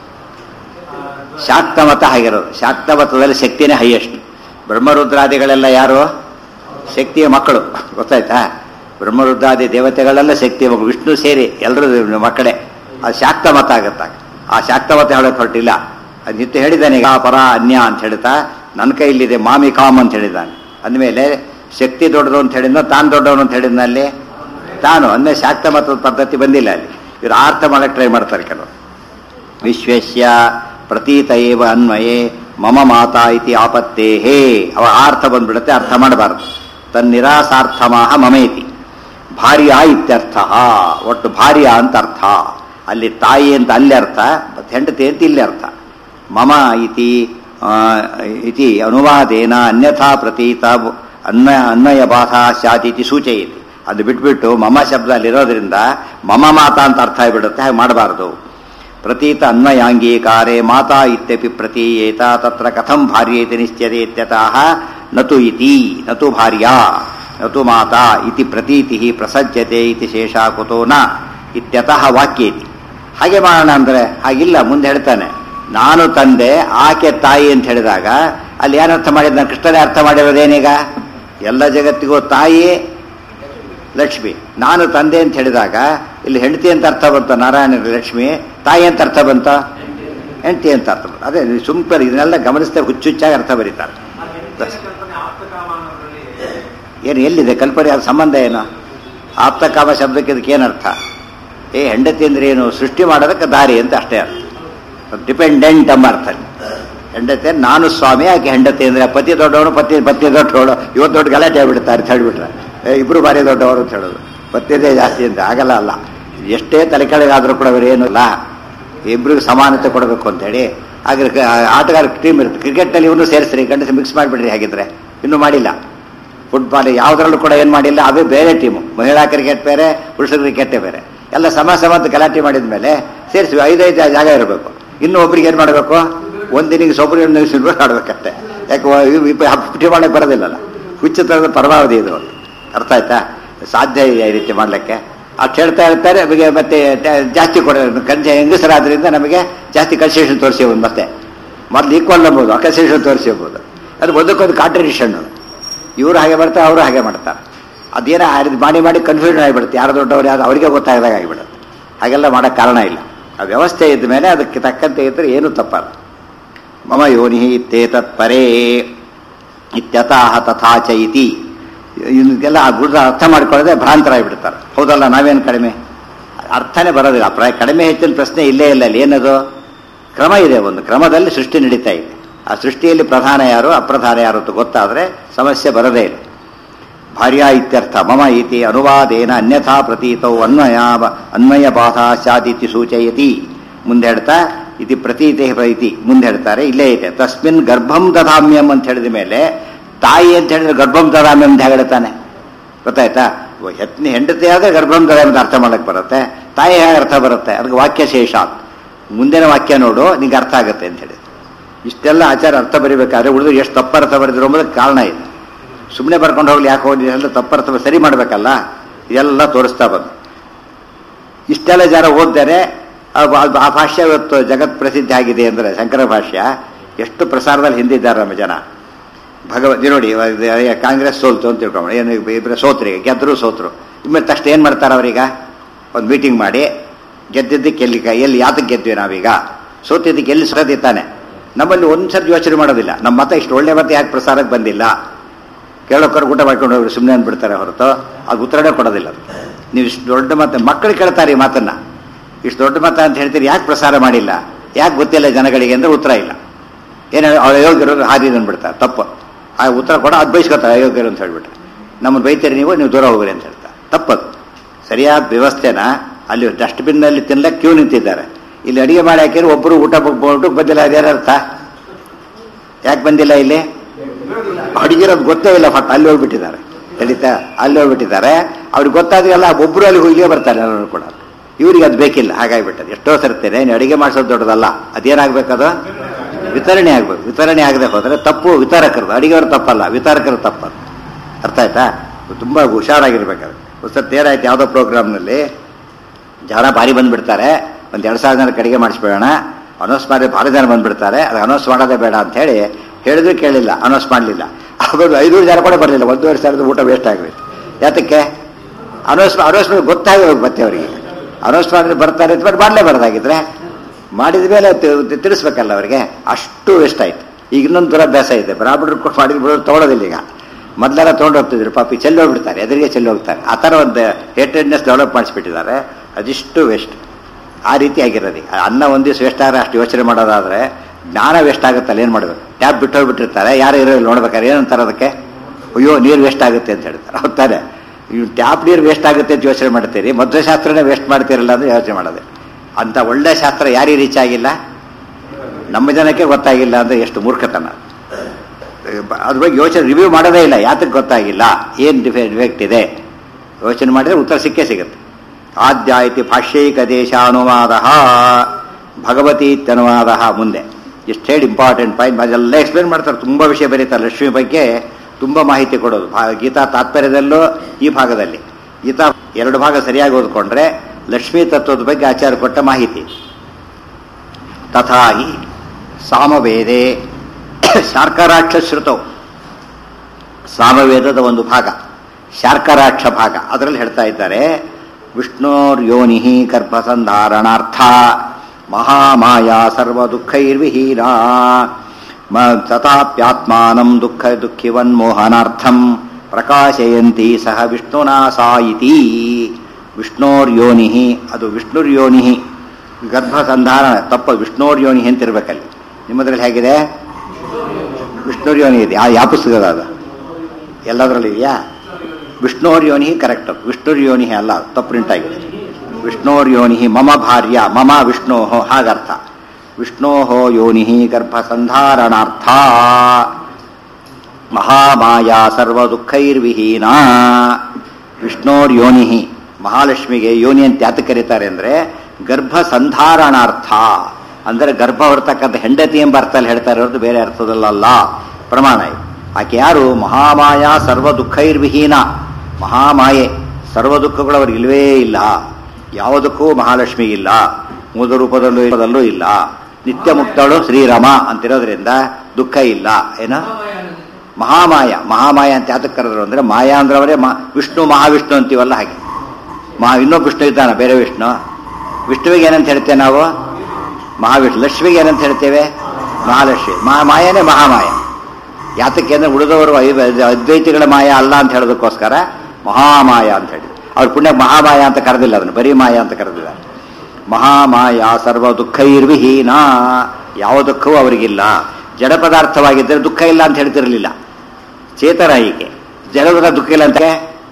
ಶಾಕ್ತ ಮತ ಆಗಿರೋದು ಶಾಕ್ತ ಮತದಲ್ಲಿ ಶಕ್ತಿನೇ ಹೈಯೆಸ್ಟ್ ಬ್ರಹ್ಮರುದ್ರಾದಿಗಳೆಲ್ಲ ಯಾರು ಶಕ್ತಿಯ ಮಕ್ಕಳು ಗೊತ್ತಾಯ್ತಾ ಬ್ರಹ್ಮರುದ್ರಾದಿ ದೇವತೆಗಳೆಲ್ಲ ಶಕ್ತಿಯ ಮಕ್ಕಳು ವಿಷ್ಣು ಸೇರಿ ಎಲ್ಲರೂ ಮಕ್ಕಳೇ ಅದು ಶಾಕ್ತ ಮತ ಆಗತ್ತಾಗ ಆ ಶಾಕ್ತ ಮತ ಹೇಳಕ್ ಹೊರಟಿಲ್ಲ ಅದು ನಿತ್ಯ ಹೇಳಿದ್ದಾನೆ ಈಗ ಪರ ಅನ್ಯ ಅಂತ ಹೇಳ್ತಾ ನನ್ನ ಕೈಲಿದೆ ಮಾಮಿ ಕಾಮ್ ಅಂತ ಹೇಳಿದ್ದಾನೆ ಅಂದಮೇಲೆ ಶಕ್ತಿ ದೊಡ್ಡದು ಅಂತ ಹೇಳಿದ್ನ ತಾನು ದೊಡ್ಡವನು ಅಂತ ಹೇಳಿದ್ನಲ್ಲಿ ತಾನು ಅಂದ್ರೆ ಶಾಕ್ತ ಮತದ ಪದ್ಧತಿ ಬಂದಿಲ್ಲ ಅಲ್ಲಿ ಇವ್ರು ಅರ್ಥ ಮಾಡಕ್ಕೆ ಟ್ರೈ ಮಾಡ್ತಾರೆ ಕೆಲವರು ವಿಶ್ವಸ್ಯ ಪ್ರತೀತ ಏವ ಅನ್ವಯೇ ಮಮ ಮಾತಾ ಇತಿ ಆಪತ್ತೇ ಹೇ ಅವ ಆ ಅರ್ಥ ಬಂದ್ಬಿಡುತ್ತೆ ಅರ್ಥ ಮಾಡಬಾರದು ತನ್ನಿರಾಸಾರ್ಥಮಾಹ ಮಮೇತಿ ಭಾರ್ಯ ಇತ್ಯರ್ಥ ಒಟ್ಟು ಭಾರ್ಯ ಅಂತ ಅರ್ಥ ಅಲ್ಲಿ ತಾಯಿ ಅಂತ ಅಲ್ಲಿ ಅರ್ಥ ಮತ್ತೆ ಹೆಂಡತಿ ಅಂತ ಇಲ್ಲಿ ಅರ್ಥ ಮಮ ಇತಿ ಆ, ಇತಿ ಅನುವಾದೇನ ಅನ್ಯಥಾ ಪ್ರತೀತ ಅನ್ನ ಅನ್ವಯ ಭಾಷಾ ಸ್ಯಾತ್ ಇತಿ ಸೂಚಯಿತಿ ಅದು ಬಿಟ್ಬಿಟ್ಟು ಮಮ ಶಬ್ದ ಅಲ್ಲಿರೋದ್ರಿಂದ ಮಮ ಮಾತಾ ಅಂತ ಅರ್ಥ ಆಗಿಬಿಡುತ್ತೆ ಹಾಗೆ ಮಾಡಬಾರದು ಪ್ರತೀತ ಅನ್ವಯಾಂಗೀಕಾರೆ ಮಾತಾ ಇತ್ಯಪಿ ಪ್ರತೀಯೇತ ತತ್ರ ಕಥಂ ಭಾರ್ಯೇತಿ ನಿಶ್ಚಯತೆ ಇತ್ಯತಃ ನತು ಇತಿ ನತು ಭಾರ್ಯ ನತು ಮಾತಾ ಇತಿ ಪ್ರತೀತಿ ಪ್ರಸಜ್ಯತೆ ಇತಿ ಶೇಷ ಕುತೋ ನ ಇತ್ಯತಃ ವಾಕ್ಯ ಇತಿ ಹಾಗೆ ಮಾಡೋಣ ಅಂದ್ರೆ ಹಾಗಿಲ್ಲ ಮುಂದೆ ಹೇಳ್ತಾನೆ ನಾನು ತಂದೆ ಆಕೆ ತಾಯಿ ಅಂತ ಹೇಳಿದಾಗ ಅಲ್ಲಿ ಏನು ಅರ್ಥ ಮಾಡಿದ ಕೃಷ್ಣನೇ ಅರ್ಥ ಮಾಡಿರೋದೇನೀಗ ಎಲ್ಲ ಜಗತ್ತಿಗೂ ತಾಯಿ ಲಕ್ಷ್ಮಿ ನಾನು ತಂದೆ ಅಂತ ಹೇಳಿದಾಗ ಇಲ್ಲಿ ಹೆಂಡತಿ ಅಂತ ಅರ್ಥ ಬಂತ ನಾರಾಯಣ ಲಕ್ಷ್ಮಿ ತಾಯಿ ಅಂತ ಅರ್ಥ ಬಂತ ಹೆಂಡತಿ ಅಂತ ಅರ್ಥ ಬಂತ ಅದೇ ಸುಂಪರ್ ಇದನ್ನೆಲ್ಲ ಗಮನಿಸಿದ್ರೆ ಹುಚ್ಚುಚ್ಚಾಗಿ ಅರ್ಥ ಬರೀತಾರೆ ಕಲ್ಪನೆ ಆಪ್ತಕಾಮ ಅನ್ನೋದ್ರಲ್ಲಿ ಏನು ಎಲ್ಲಿದೆ ಕಲ್ಪನೆ ಅದ್ರ ಸಂಬಂಧ ಏನು ಆಪ್ತಕಾಮ ಶಬ್ದಕ್ಕೆ ಇದಕ್ಕೆ ಏನು ಅರ್ಥ ಏ ಹೆಂಡತಿ ಅಂದ್ರೆ ಏನು ಸೃಷ್ಟಿ ಮಾಡೋದಕ್ಕೆ ದಾರಿ ಅಂತ ಅಷ್ಟೇ ಅರ್ಥ ಡಿಪೆಂಡೆಂಟ್ ಎಂಬ ಅರ್ಥ ಅಲ್ಲಿ. ಹೆಂಡತಿ ನಾನು ಸ್ವಾಮಿ ಆಕೆ ಹೆಂಡತಿ ಅಂದ್ರೆ ಪತಿ ದೊಡ್ಡವನು ಪತಿ ಪತಿ ದೊಡ್ಡವಳು ಇವತ್ತು ದೊಡ್ಡ ಗಲಾಟೆ ಆಗ್ಬಿಡ್ತಾರೆ ಅಂತ ಹೇಳ್ಬಿಟ್ರೆ ಏ, ಇಬ್ರು ಭಾರಿ ದೊಡ್ಡವರು ಅಂತ ಹೇಳೋದು ಪತಿದೇ ಜಾಸ್ತಿ ಅಂತ ಆಗಲ್ಲ ಅಲ್ಲ ಎಷ್ಟೇ ತಲೆ ಕೆಳಗಾದ್ರೂ ಕೂಡ ಅವರು ಏನೂ ಇಲ್ಲ ಇಬ್ರಿಗೂ ಸಮಾನತೆ ಕೊಡಬೇಕು ಅಂತೇಳಿ ಹಾಗೆ ಕ- ಆಟಗಾರ ಟೀಮ್ ಇರುತ್ತೆ ಕ್ರಿಕೆಟ್ನಲ್ಲಿ ಇವನು ಸೇರಿಸ್ರಿ ಗಂಡಸ ಮಿಕ್ಸ್ ಮಾಡಿಬಿಡ್ರಿ ಹಾಗಿದ್ರೆ ಇನ್ನೂ ಮಾಡಿಲ್ಲ ಫುಟ್ಬಾಲ್ ಯಾವುದರಲ್ಲೂ ಕೂಡ ಏನು ಮಾಡಿಲ್ಲ ಅದು ಬೇರೆ ಟೀಮು ಮಹಿಳಾ ಕ್ರಿಕೆಟ್ ಬೇರೆ ಪುರುಷರ ಕ್ರಿಕೆಟೇ ಬೇರೆ ಎಲ್ಲ ಸಮ ಸಮ ಅಂತ ಗಲಾಟೆ ಮಾಡಿದ ಮೇಲೆ ಸೇರಿಸಿ ಐದೈದು ಜಾಗ ಇರಬೇಕು ಇನ್ನು ಒಬ್ರಿಗೆ ಏನು ಮಾಡಬೇಕು ಒಂದಿನಿಗೆ ಸೊಬ್ಬರಿಗೆ ನಿಲ್ಲಿಸಿರ್ಬೇಕು ಆಡ್ಬೇಕಷ್ಟೇ ಯಾಕೆ ಫಿಫ್ಟಿ ಮಾಡಕ್ಕೆ ಬರೋದಿಲ್ಲಲ್ಲ ಹುಚ್ಚು ತರದ ಪರಮಾವಧಿ ಇದು ಅರ್ಥ ಆಯ್ತಾ ಸಾಧ್ಯ ಇದೆ ಈ ರೀತಿ ಮಾಡ್ಲಿಕ್ಕೆ ಅಷ್ಟು ಹೇಳ್ತಾ ಹೇಳ್ತಾರೆ ನಮಗೆ ಮತ್ತೆ ಟ- ಜಾಸ್ತಿ ಕೊಡ ಕಂಚ ಹೆಂಗಸರಾದ್ರಿಂದ ನಮಗೆ ಜಾಸ್ತಿ ಕನ್ಸೆಷನ್ ತೋರಿಸ್ಬೋದು ಮತ್ತೆ ಮೊದಲು ಈಕ್ವಲ್ ಅಂಬೋದು ಅಕನ್ಸೆಷನ್ ತೋರಿಸ್ಬೋದು ಅದು ಒಂದಕ್ಕೊಂದು ಕಾಂಟ್ರಡಿಕ್ಷನ್ ಇವರು ಹಾಗೆ ಮಾಡ್ತಾರೆ ಅವರು ಹಾಗೆ ಮಾಡ್ತಾರೆ ಅದೇನೋ ಆ ರೀತಿ ಮಾಡಿ ಮಾಡಿ ಕನ್ಫ್ಯೂಷನ್ ಆಗಿಬಿಡುತ್ತೆ ಯಾರು ದೊಡ್ಡವರು ಯಾರು ಅವರಿಗೆ ಗೊತ್ತಾಗದಾಗ ಆಗಿಬಿಡುತ್ತೆ ಹಾಗೆಲ್ಲ ಮಾಡೋಕ್ಕೆ ಕಾರಣ ಇಲ್ಲ ಆ ವ್ಯವಸ್ಥೆ ಇದ್ದ ಮೇಲೆ ಅದಕ್ಕೆ ತಕ್ಕಂತೆ ಇದ್ದರೆ ಏನೂ ತಪ್ಪಲ್ಲ ಮಮ ಯೋನಿ ಇತ್ತೇತತ್ ಪರೇ ಇತ್ಯತಃ ತಥಾ ಚ ಇತಿ ಇದಕ್ಕೆಲ್ಲ ಆ ಗುರುದ ಅರ್ಥ ಮಾಡ್ಕೊಳ್ಳದೆ ಭ್ರಾಂತರಾಗಿಬಿಡ್ತಾರೆ ಹೌದಲ್ಲ ನಾವೇನು ಕಡಿಮೆ ಅರ್ಥನೇ ಬರೋದಿಲ್ಲ ಪ್ರಾಯ ಕಡಿಮೆ ಹೆಚ್ಚಿನ ಪ್ರಶ್ನೆ ಇಲ್ಲೇ ಇಲ್ಲ ಅಲ್ಲಿ ಏನದು ಕ್ರಮ ಇದೆ ಒಂದು ಕ್ರಮದಲ್ಲಿ ಸೃಷ್ಟಿ ನಡೀತಾ ಇದೆ ಆ ಸೃಷ್ಟಿಯಲ್ಲಿ ಪ್ರಧಾನ ಯಾರು ಅಪ್ರಧಾನ ಯಾರು ಅಂತ ಗೊತ್ತಾದರೆ ಸಮಸ್ಯೆ ಬರದೇ ಇಲ್ಲ ಭಾರ್ಯ ಇತ್ಯರ್ಥ ಮಮ ಇತಿ ಅನುವಾದೇನ ಅನ್ಯಥಾ ಪ್ರತೀತೌ ಅನ್ವಯ ಅನ್ವಯ ಬಾಧಾ ಸ್ಯಾದಿತಿ ಸೂಚಯತಿ ಮುಂದೆ ಹೇಳ್ತಾ ಇತಿ ಪ್ರತೀತೆ ಇತಿ ಮುಂದೆ ಹೇಳ್ತಾರೆ ಇಲ್ಲೇ ಇದೆ ತಸ್ಮಿನ್ ಗರ್ಭಂ ದಧಾಮ್ಯಂ ಅಂತ ಹೇಳಿದ ಮೇಲೆ ತಾಯಿ ಅಂತ ಹೇಳಿದ್ರೆ ಗರ್ಭಂ ದಧಾಮ್ಯಂ ಅಂತ ಹೇಳ್ತಾನೆ ಗೊತ್ತಾಯ್ತಾ ಹೆತ್ನಿ ಹೆಂಡತಿ ಆದ್ರೆ ಗರ್ಭಂ ದಧಾಮ್ಯ ಅಂತ ಅರ್ಥ ಮಾಡಕ್ ಬರುತ್ತೆ ತಾಯಿ ಹೇಗೆ ಅರ್ಥ ಬರುತ್ತೆ ಅದಕ್ಕೆ ವಾಕ್ಯ ಶೇಷ ಮುಂದಿನ ವಾಕ್ಯ ನೋಡು ನಿಂಗೆ ಅರ್ಥ ಆಗುತ್ತೆ ಅಂತ ಹೇಳಿ ಇಷ್ಟೆಲ್ಲ ಆಚಾರ ಅರ್ಥ ಬರಿಬೇಕಾದ್ರೆ ಉಳಿದು ಎಷ್ಟು ತಪ್ಪ ಅರ್ಥ ಬರೆದಿರೋ ಎಂಬುದಕ್ಕೆ ಕಾರಣ ಇದೆ ಸುಮ್ಮನೆ ಬರ್ಕೊಂಡು ಹೋಗ್ಲಿ ಯಾಕೆ ಹೋಗಿ ಎಲ್ಲ ತಪ್ಪರ್ಥ ಸರಿ ಮಾಡಬೇಕಲ್ಲ ಇದೆಲ್ಲ ತೋರಿಸ್ತಾ ಬಂದು ಇಷ್ಟೆಲ್ಲ ಜನ ಓದ್ತಾರೆ ಆ- ಆ- ಆ ಭಾಷ್ಯ ಇವತ್ತು ಜಗತ್ ಪ್ರಸಿದ್ಧ ಆಗಿದೆ ಅಂದರೆ ಶಂಕರ ಭಾಷ್ಯ ಎಷ್ಟು ಪ್ರಸಾರದಲ್ಲಿ ಹಿಂದಿದ್ದಾರೆ ನಮ್ಮ ಜನ ಭಗವದ್ ನೋಡಿ ಇವಾಗ ಇದು ಕಾಂಗ್ರೆಸ್ ಸೋಲ್ತು ಅಂತ ತಿಳ್ಕೊಂಡು ಏನು ಇಬ್ಬರು ಸೋತ್ರಿ ಗೆದ್ದರು ಸೋತ್ರು ಇನ್ಮೇಲೆ ತಕ್ಷಣ ಏನು ಮಾಡ್ತಾರೆ ಅವರೀಗ ಒಂದು ಮೀಟಿಂಗ್ ಮಾಡಿ ಗೆದ್ದಿದ್ದಕ್ಕೆ ಎಲ್ಲಿ ಎಲ್ಲಿ ಯಾತಕ್ಕೆ ಗೆದ್ವಿ ನಾವೀಗ ಸೋತಿದ್ದಕ್ಕೆ ಎಲ್ಲಿ ಸೋತಿತ್ತಾನೆ ನಮ್ಮಲ್ಲಿ ಒಂದ್ಸರಿ ಯೋಚನೆ ಮಾಡೋದಿಲ್ಲ ನಮ್ಮ ಮತ ಇಷ್ಟು ಒಳ್ಳೆ ಮತ ಯಾಕೆ ಪ್ರಸಾರಕ್ಕೆ ಬಂದಿಲ್ಲ ಕೇಳೋಕರು ಊಟ ಮಾಡ್ಕೊಂಡು ಹೋಗಿ ಸುಮ್ಮನೆ ಅಂದ್ಬಿಡ್ತಾರೆ ಹೊರತು ಅದು ಉತ್ತರನೇ ಕೊಡೋದಿಲ್ಲ ನೀವು ಇಷ್ಟು ದೊಡ್ಡ ಮತ ಮಕ್ಕಳು ಕೇಳ್ತಾರೆ ಈ ಮಾತನ್ನ ಇಷ್ಟು ದೊಡ್ಡ ಮತ ಅಂತ ಹೇಳ್ತೀರಿ ಯಾಕೆ ಪ್ರಸಾರ ಮಾಡಿಲ್ಲ ಯಾಕೆ ಗೊತ್ತಿಲ್ಲ ಜನಗಳಿಗೆ ಅಂದ್ರೆ ಉತ್ತರ ಇಲ್ಲ ಏನು ಅವ್ರು ಅಯೋಗ್ಯರು ಹಾದಿ ಅಂದ್ಬಿಡ್ತಾರೆ ತಪ್ಪು ಆ ಉತ್ತರ ಕೊಡ ಅದು ಬಯಸ್ಕೊತಾರೆ ಅಯೋಗ್ಯರು ಅಂತ ಹೇಳ್ಬಿಟ್ರೆ ನಮ್ಮನ್ನು ಬೈತೀರಿ ನೀವು ನೀವು ದೂರ ಹೋಗ್ರಿ ಅಂತ ಹೇಳ್ತಾರೆ ತಪ್ಪದು ಸರಿಯಾದ ವ್ಯವಸ್ಥೆನ ಅಲ್ಲಿ ಡಸ್ಟ್ಬಿನ್ನಲ್ಲಿ ತಿನ್ಲಕ್ಕೆ ಕ್ಯೂ ನಿಂತಿದ್ದಾರೆ ಇಲ್ಲಿ ಅಡಿಗೆ ಮಾಡಿ ಹಾಕಿದ್ರೆ ಒಬ್ಬರು ಊಟ ಊಟಕ್ಕೆ ಬಂದಿಲ್ಲ ಅದೇನರ್ಥ ಯಾಕೆ ಬಂದಿಲ್ಲ ಇಲ್ಲಿ ಅಡಿಗಿರೋದು ಗೊತ್ತೇ ಇಲ್ಲ ಫಟ್ ಅಲ್ಲಿ ಹೋಗ್ಬಿಟ್ಟಿದ್ದಾರೆ ನಡೀತಾ ಅಲ್ಲಿ ಹೋಗ್ಬಿಟ್ಟಿದ್ದಾರೆ ಅವ್ರಿಗೆ ಗೊತ್ತಾದ್ರೆಲ್ಲ ಒಬ್ಬರು ಅಲ್ಲಿ ಇಲ್ಲಿಗೆ ಬರ್ತಾರೆ ಎಲ್ಲರೂ ಕೂಡ ಇವ್ರಿಗೆ ಅದು ಬೇಕಿಲ್ಲ ಹಾಗಾಗಿಬಿಟ್ಟದು ಎಷ್ಟೋ ಸರ್ತಾರೆ ನೀನು ಅಡಿಗೆ ಮಾಡಿಸೋದು ದೊಡ್ಡದಲ್ಲ ಅದೇನಾಗ್ಬೇಕದು ವಿತರಣೆ ಆಗ್ಬೇಕು ವಿತರಣೆ ಆಗದೆ ಹೋದ್ರೆ ತಪ್ಪು ವಿತರಕರದು ಅಡಿಗೆಯವರು ತಪ್ಪಲ್ಲ ವಿತರಕರು ತಪ್ಪದು ಅರ್ಥ ಆಯ್ತಾ ತುಂಬ ಹುಷಾರಾಗಿರ್ಬೇಕಾದ್ರೆ ಒಂದ್ಸತಿ ಏನಾಯ್ತು ಯಾವುದೋ ಪ್ರೋಗ್ರಾಮ್ನಲ್ಲಿ ಜನ ಭಾರಿ ಬಂದ್ಬಿಡ್ತಾರೆ ಒಂದು ಎರಡು ಸಾವಿರ ಜನಕ್ಕೆ ಅಡಿಗೆ ಮಾಡಿಸ್ಬೇಡ ಅನೌನ್ಸ್ ಮಾಡಿ ಭಾರಿ ಜನ ಬಂದ್ಬಿಡ್ತಾರೆ ಅದು ಅನೌನ್ಸ್ ಮಾಡೋದೇ ಬೇಡ ಅಂತ ಹೇಳಿ ಹೇಳಿದ್ರು ಕೇಳಿಲ್ಲ ಅನೌನ್ಸ್ ಮಾಡಲಿಲ್ಲ ಅವರು ಐನೂರು ಜನ ಕೂಡ ಬರಲಿಲ್ಲ ಒಂದೂವರೆ ಸಾವಿರದ ಊಟ ವೇಸ್ಟ್ ಆಗಬೇಕು ಯಾತಕ್ಕೆ ಅನೌನ್ಸ್ ಅನೌನ್ಸ್ ಮಾಡಿ ಗೊತ್ತಾಗಬೇಕು ಮತ್ತೆ ಅವರಿಗೆ ಅನೌನ್ಸ್ ಮಾಡಿದ್ರೆ ಬರ್ತಾರೆ ಅಂತ ಮಾಡಿ ಮಾಡಲೇಬಾರ್ದಾಗಿದ್ರೆ ಮಾಡಿದ ಮೇಲೆ ತಿ- ತಿಳಿಸ್ಬೇಕಲ್ಲ ಅವರಿಗೆ ಅಷ್ಟು ವೇಸ್ಟ್ ಆಯ್ತು ಈಗ ಇನ್ನೊಂದು ದುರಭ್ಯಾಸ ಇದೆ ಬ್ರಾಹ್ಮಣರು ಕೊಟ್ಟು ಮಾಡಿದ ಬಿಡೋರು ತೊಗೊಳೋದಿಲ್ಲ ಈಗ ಮೊದಲೆಲ್ಲ ತೊಗೊಂಡು ಹೋಗ್ತಿದ್ರು ಪಾಪಿ ಚೆಲ್ಲಿ ಹೋಗ್ಬಿಡ್ತಾರೆ ಎದುರಿಗೆ ಚೆಲ್ಲಿ ಹೋಗ್ತಾರೆ ಆ ಥರ ಒಂದು ಹೇಟೆಡ್ನೆಸ್ ಡೆವಲಪ್ ಮಾಡಿಸ್ಬಿಟ್ಟಿದ್ದಾರೆ ಅದಿಷ್ಟು ವೇಸ್ಟ್ ಆ ರೀತಿ ಆಗಿರೋದು ಈಗ. ಅನ್ನ ಒಂದು ದಿವಸ ವೇಸ್ಟ್ ಆದರೆ ಅಷ್ಟು ಯೋಚನೆ ಮಾಡೋದಾದ್ರೆ ಜ್ಞಾನ ವೇಸ್ಟ್ ಆಗುತ್ತಲ್ಲ ಏನು ಮಾಡಬೇಕು ಟ್ಯಾಪ್ ಬಿಟ್ಟು ಹೋಗ್ಬಿಟ್ಟಿರ್ತಾರೆ ಯಾರು ಇರೋ ನೋಡ್ಬೇಕಾದ್ರೆ ಏನಂತಾರೆ ಅದಕ್ಕೆ ಅಯ್ಯೋ ನೀರು ವೇಸ್ಟ್ ಆಗುತ್ತೆ ಅಂತ ಹೇಳ್ತಾರೆ ಹೋಗ್ತಾರೆ ಇವು ಟ್ಯಾಪ್ ನೀರು ವೇಸ್ಟ್ ಆಗುತ್ತೆ ಅಂತ ಯೋಚನೆ ಮಾಡ್ತೀರಿ ಮಧ್ವಶಾಸ್ತ್ರನೇ ವೇಸ್ಟ್ ಮಾಡ್ತೀರಲ್ಲ ಅಂತ ಯೋಚನೆ ಮಾಡೋದು ಅಂತ ಒಳ್ಳೆ ಶಾಸ್ತ್ರ ಯಾರಿಗೆ ರೀಚ್ ಆಗಿಲ್ಲ ನಮ್ಮ ಜನಕ್ಕೆ ಗೊತ್ತಾಗಿಲ್ಲ ಅಂದ್ರೆ ಎಷ್ಟು ಮೂರ್ಖತನ ಅದ್ರ ಬಗ್ಗೆ ಯೋಚನೆ ರಿವ್ಯೂ ಮಾಡೋದೇ ಇಲ್ಲ ಯಾತಕ್ಕೆ ಗೊತ್ತಾಗಿಲ್ಲ ಏನು ಡಿಫೆಕ್ಟ್ ಇದೆ ಯೋಚನೆ ಮಾಡಿದ್ರೆ ಉತ್ತರ ಸಿಕ್ಕೇ ಸಿಗುತ್ತೆ ಆದ್ಯ ಇತಿ ಭಾಷ್ಯೈಕ ದೇಶಾನುವಾದ ಭಗವತಿ ಇತ್ಯನುವಾದ ಮುಂದೆ ಇಷ್ಟು ಹೇಳಿ ಇಂಪಾರ್ಟೆಂಟ್ ಪಾಯಿಂಟ್ ಅದೆಲ್ಲ ಎಕ್ಸ್ಪ್ಲೇನ್ ಮಾಡ್ತಾರೆ ತುಂಬ ವಿಷಯ ಬರೀತಾರೆ ಲಕ್ಷ್ಮಿ ಬಗ್ಗೆ ತುಂಬ ಮಾಹಿತಿ ಕೊಡೋದು ಭಾ ಗೀತಾ ತಾತ್ಪರ್ಯದಲ್ಲೂ ಈ ಭಾಗದಲ್ಲಿ ಗೀತಾ ಎರಡು ಭಾಗ ಸರಿಯಾಗಿ ಓದ್ಕೊಂಡ್ರೆ ಲಕ್ಷ್ಮೀ ತತ್ವದ ಬಗ್ಗೆ ಆಚಾರ್ಯ ಕೊಟ್ಟ ಮಾಹಿತಿ ತಥಾಹಿ ಸಾಮವೇದೆ ಶಾರ್ಕರಾಕ್ಷ ಶ್ರುತೌ ಸಾಮವೇದದ ಒಂದು ಭಾಗ ಶಾರ್ಕರಾಕ್ಷ ಭಾಗ ಅದರಲ್ಲಿ ಹೇಳ್ತಾ ಇದ್ದಾರೆ ವಿಷ್ಣೋರ್ ಯೋನಿ ಗರ್ಭಸಂಧಾರಣಾರ್ಥ ಮಹಾಮಾಯಾ ಸರ್ವ ದುಃಖೈರ್ವಿಹೀನ ಮ- ತಥಾಪ್ಯಾತ್ಮಾನಂ ದುಃಖ ದುಃಖಿವನ್ಮೋಹನಾರ್ಥಂ ಪ್ರಕಾಶಯಂತಿ ಸಹ ವಿಷ್ಣುನಾ ಸಾ ಇತಿ ವಿಷ್ಣೋರ್ಯೋನಿ ಅದು ವಿಷ್ಣುರ್ಯೋನಿ ಗರ್ಭಸಂಧಾರಣ ತಪ್ಪ ವಿಷ್ಣೋರ್ಯೋನಿ ಅಂತಿರ್ಬೇಕಲ್ಲಿ ನಿಮ್ಮದ್ರಲ್ಲಿ ಹೇಗಿದೆ ವಿಷ್ಣುರ್ಯೋನಿ ಇದೆ ಯಾವ ಯಾವ ಪುಸ್ತಕದ ಅದು ಎಲ್ಲದರಲ್ಲಿ ಇದೆಯಾ ವಿಷ್ಣೋರ್ಯೋನಿ ಕರೆಕ್ಟ್ ವಿಷ್ಣುರ್ಯೋನಿ ಅಲ್ಲ ತಪ್ಪು ಪ್ರಿಂಟ್ ಆಗಿದೆ ವಿಷ್ಣೋರ್ಯೋನಿ ಮಮ ಭಾರ್ಯ ಮಮ ವಿಷ್ಣೋ ಹಾಗರ್ಥ ವಿಷ್ಣೋ ಯೋನಿ ಗರ್ಭಸಂಧಾರಣಾರ್ಥ ಮಹಾಮಾಯಾ ಸರ್ವ ದುಃಖೈರ್ವಿಹೀನ ವಿಷ್ಣೋರ್ಯೋನಿ ಮಹಾಲಕ್ಷ್ಮಿಗೆ ಯೋನಿ ಅಂತ ಯಾತಕ್ಕೆ ಕರೀತಾರೆ ಅಂದ್ರೆ ಗರ್ಭ ಸಂಧಾರಣಾರ್ಥ ಅಂದರೆ ಗರ್ಭ ಹೊರತಕ್ಕಂಥ ಹೆಂಡತಿ ಎಂಬ ಅರ್ಥದಲ್ಲಿ ಹೇಳ್ತಾರೆ ಹೊರತು ಬೇರೆ ಅರ್ಥದಲ್ಲಲ್ಲ ಪ್ರಮಾಣ ಇದು ಆಕೆ ಯಾರು ಮಹಾಮಾಯಾ ಸರ್ವ ದುಃಖೈರ್ವಿಹೀನ ಮಹಾಮಾಯೆ ಸರ್ವ ದುಃಖಗಳು ಅವ್ರಿಗೆ ಇಲ್ವೇ ಇಲ್ಲ ಯಾವುದಕ್ಕೂ ಮಹಾಲಕ್ಷ್ಮಿ ಇಲ್ಲ ಮೂಲ ರೂಪದಲ್ಲೂ ರೂಪದಲ್ಲೂ ಇಲ್ಲ ನಿತ್ಯ ಮುಕ್ತಳು ಶ್ರೀರಾಮ ಅಂತಿರೋದ್ರಿಂದ ದುಃಖ ಇಲ್ಲ ಏನ ಮಹಾಮಾಯ ಮಹಾಮಾಯ ಅಂತ ಯಾತಕ್ಕೆ ಕರೆದ್ರು ಅಂದ್ರೆ ಮಾಯಾ ಅಂದ್ರೆ ಅವರೇ ಮಾ ವಿಷ್ಣು ಮಹಾವಿಷ್ಣು ಅಂತೀವಲ್ಲ ಹಾಗೆ ಮಹಾ ಇನ್ನೊಬ್ಬ ವಿಷ್ಣು ಇದ್ದಾನ ಬೇರೆ ವಿಷ್ಣು ವಿಷ್ಣುವಿಗೆ ಏನಂತ ಹೇಳ್ತೇವೆ ನಾವು ಮಹಾವಿಷ್ಣು ಲಕ್ಷ್ಮಿಗೆ ಏನಂತ ಹೇಳ್ತೇವೆ ಮಹಾಲಕ್ಷ್ಮಿ ಮಹಾ ಮಾಯನೇ ಮಹಾಮಾಯ ಯಾತಕ್ಕೆ ಅಂದ್ರೆ ಉಳಿದವರು ಐ- ಅದ್ವೈತಿಗಳ ಮಾಯ ಅಲ್ಲ ಅಂತ ಹೇಳೋದಕ್ಕೋಸ್ಕರ ಮಹಾಮಾಯ ಅಂತ ಹೇಳಿ ಅವ್ರ ಪುಣ್ಯ ಮಹಾಮಾಯ ಅಂತ ಕರೆದಿಲ್ಲ ಅದನ್ನು ಬರೀ ಮಾಯ ಅಂತ ಕರೆದಿದ್ದಾರೆ ಮಹಾಮಾಯ ಸರ್ವ ದುಃಖೈರ್ವಿಹೀನ ಯಾವ ದುಃಖವೂ ಅವರಿಗಿಲ್ಲ ಜಡ ಪದಾರ್ಥವಾಗಿದ್ದರೆ ದುಃಖ ಇಲ್ಲ ಅಂತ ಹೇಳ್ತಿರಲಿಲ್ಲ ಚೇತನ ಹೀಗೆ ಜಡದ ದುಃಖ ಇಲ್ಲ ಅಂತ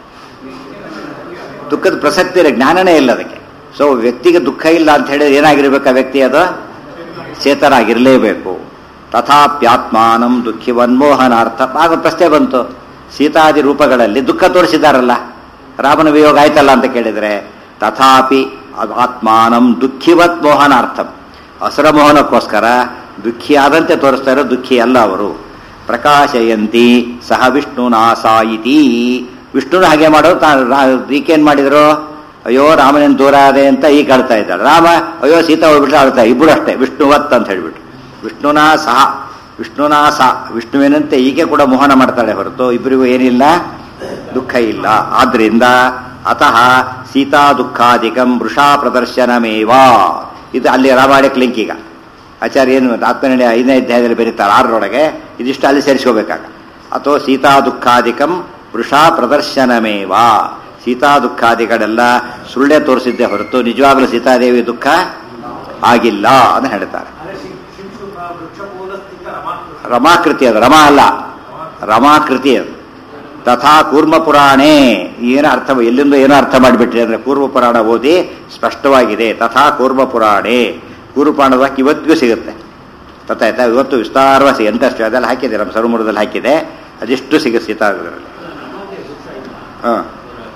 ದುಃಖದ ಪ್ರಸಕ್ತಿ ಇಲ್ಲ ಜ್ಞಾನನೇ ಇಲ್ಲ ಅದಕ್ಕೆ ಸೊ ವ್ಯಕ್ತಿಗೆ ದುಃಖ ಇಲ್ಲ ಅಂತ ಹೇಳಿದ್ರೆ ಏನಾಗಿರ್ಬೇಕು ಆ ವ್ಯಕ್ತಿ ಅದು ಚೇತನಾಗಿರಲೇಬೇಕು ತಥಾಪ್ಯಾತ್ಮಾನಂ ದುಃಖಿವನ್ಮೋಹನಾರ್ಥ ಆಗ ಪ್ರಶ್ನೆ ಬಂತು ಸೀತಾದಿ ರೂಪಗಳಲ್ಲಿ ದುಃಖ ತೋರಿಸಿದಾರಲ್ಲ ರಾಮನ ವಿಯೋಗ ಆಯ್ತಲ್ಲ ಅಂತ ಕೇಳಿದ್ರೆ ತಥಾಪಿ ಅದು ಆತ್ಮಾನಂ ದುಃಖಿವತ್ ಮೋಹನಾರ್ಥಂ ಅಸುರ ಮೋಹನಕ್ಕೋಸ್ಕರ ದುಃಖಿಯಾದಂತೆ ತೋರಿಸ್ತಾ ಇರೋ ದುಃಖಿ ಅಲ್ಲ ಅವರು ಪ್ರಕಾಶಯಂತಿ ಸಹ ವಿಷ್ಣುನಾಸಾ ಇತಿ ವಿಷ್ಣುನ ಹಾಗೆ ಮಾಡೋದು ತಾನು ಈಕೇನ್ ಮಾಡಿದ್ರು ಅಯ್ಯೋ ರಾಮನೇನು ದೂರ ಆದೆ ಅಂತ ಈಗ ಹೇಳ್ತಾ ಇದ್ದಾಳೆ ರಾಮ ಅಯ್ಯೋ ಸೀತಾ ಹೋಗ್ಬಿಟ್ರೆ ಅಳ್ತಾ ಇಬ್ಬರು ಅಷ್ಟೇ ವಿಷ್ಣುವತ್ ಅಂತ ಹೇಳ್ಬಿಟ್ಟು ವಿಷ್ಣುನಾ ಸಹ ವಿಷ್ಣುನಾ ಸಹ ವಿಷ್ಣುವಿನಂತೆ ಈಕೆ ಕೂಡ ಮೋಹನ ಮಾಡ್ತಾಳೆ ಹೊರತು ಇಬ್ಬರಿಗೂ ಏನಿಲ್ಲ ದುಃಖ ಇಲ್ಲ ಆದ್ರಿಂದ ಅತಃ ಸೀತಾ ದುಃಖಾಧಿಕಂ ವೃಷಾ ಪ್ರದರ್ಶನಮೇವಾ ಇದು ಅಲ್ಲಿ ರಾಮಾಯಣಕ್ಕೆ ಲಿಂಕ್ ಈಗ ಆಚಾರ್ಯ ಏನು ಆತ್ಮನಿರ್ಣಯ ಐದನೇ ಅಧ್ಯಾಯದಲ್ಲಿ ಬರೀತಾರೆ ಆರರೊಳಗೆ ಇದಿಷ್ಟು ಅಲ್ಲಿ ಸೇರಿಸ್ಕೋಬೇಕಾಗ ಅಥವಾ ಸೀತಾ ದುಃಖಾಧಿಕಂ ವೃಷಾ ಪ್ರದರ್ಶನಮೇವಾ ಸೀತಾ ದುಃಖಾದಿಗಳೆಲ್ಲ ಸುಳ್ಳೆ ತೋರಿಸಿದ್ದೆ ಹೊರತು ನಿಜವಾಗಲೂ ಸೀತಾದೇವಿ ದುಃಖ ಆಗಿಲ್ಲ ಅಂತ ಹೇಳ್ತಾರೆ ರಮಾಕೃತಿ ಅದು ರಮಾ ಅಲ್ಲ ರಮಾಕೃತಿ ಅದು ತಥಾ ಕೂರ್ಮ ಪುರಾಣೇ ಏನು ಅರ್ಥ ಎಲ್ಲಿಂದ ಏನೋ ಅರ್ಥ ಮಾಡಿಬಿಟ್ರಿ ಅಂದ್ರೆ ಕೂರ್ಮ ಪುರಾಣ ಓದಿ ಸ್ಪಷ್ಟವಾಗಿದೆ ತಥಾ ಕೂರ್ಮ ಪುರಾಣೇ ಕೂರ್ಮ ಪುರಾಣದ ವಾಕ್ಯ ಇವತ್ತಿಗೂ ಸಿಗುತ್ತೆ ಗೊತ್ತಾಯ್ತಾ ಇವತ್ತು ವಿಸ್ತಾರವಾಗಿ ಎಂತಷ್ಟು ಅದೆಲ್ಲ ಹಾಕಿದೆ ನಮ್ಮ ಸರುಮುರದಲ್ಲಿ ಹಾಕಿದೆ ಅದಿಷ್ಟು ಸಿಗುತ್ತೆ ಸೀತಾಗ್ರದಲ್ಲಿ ಹಾಂ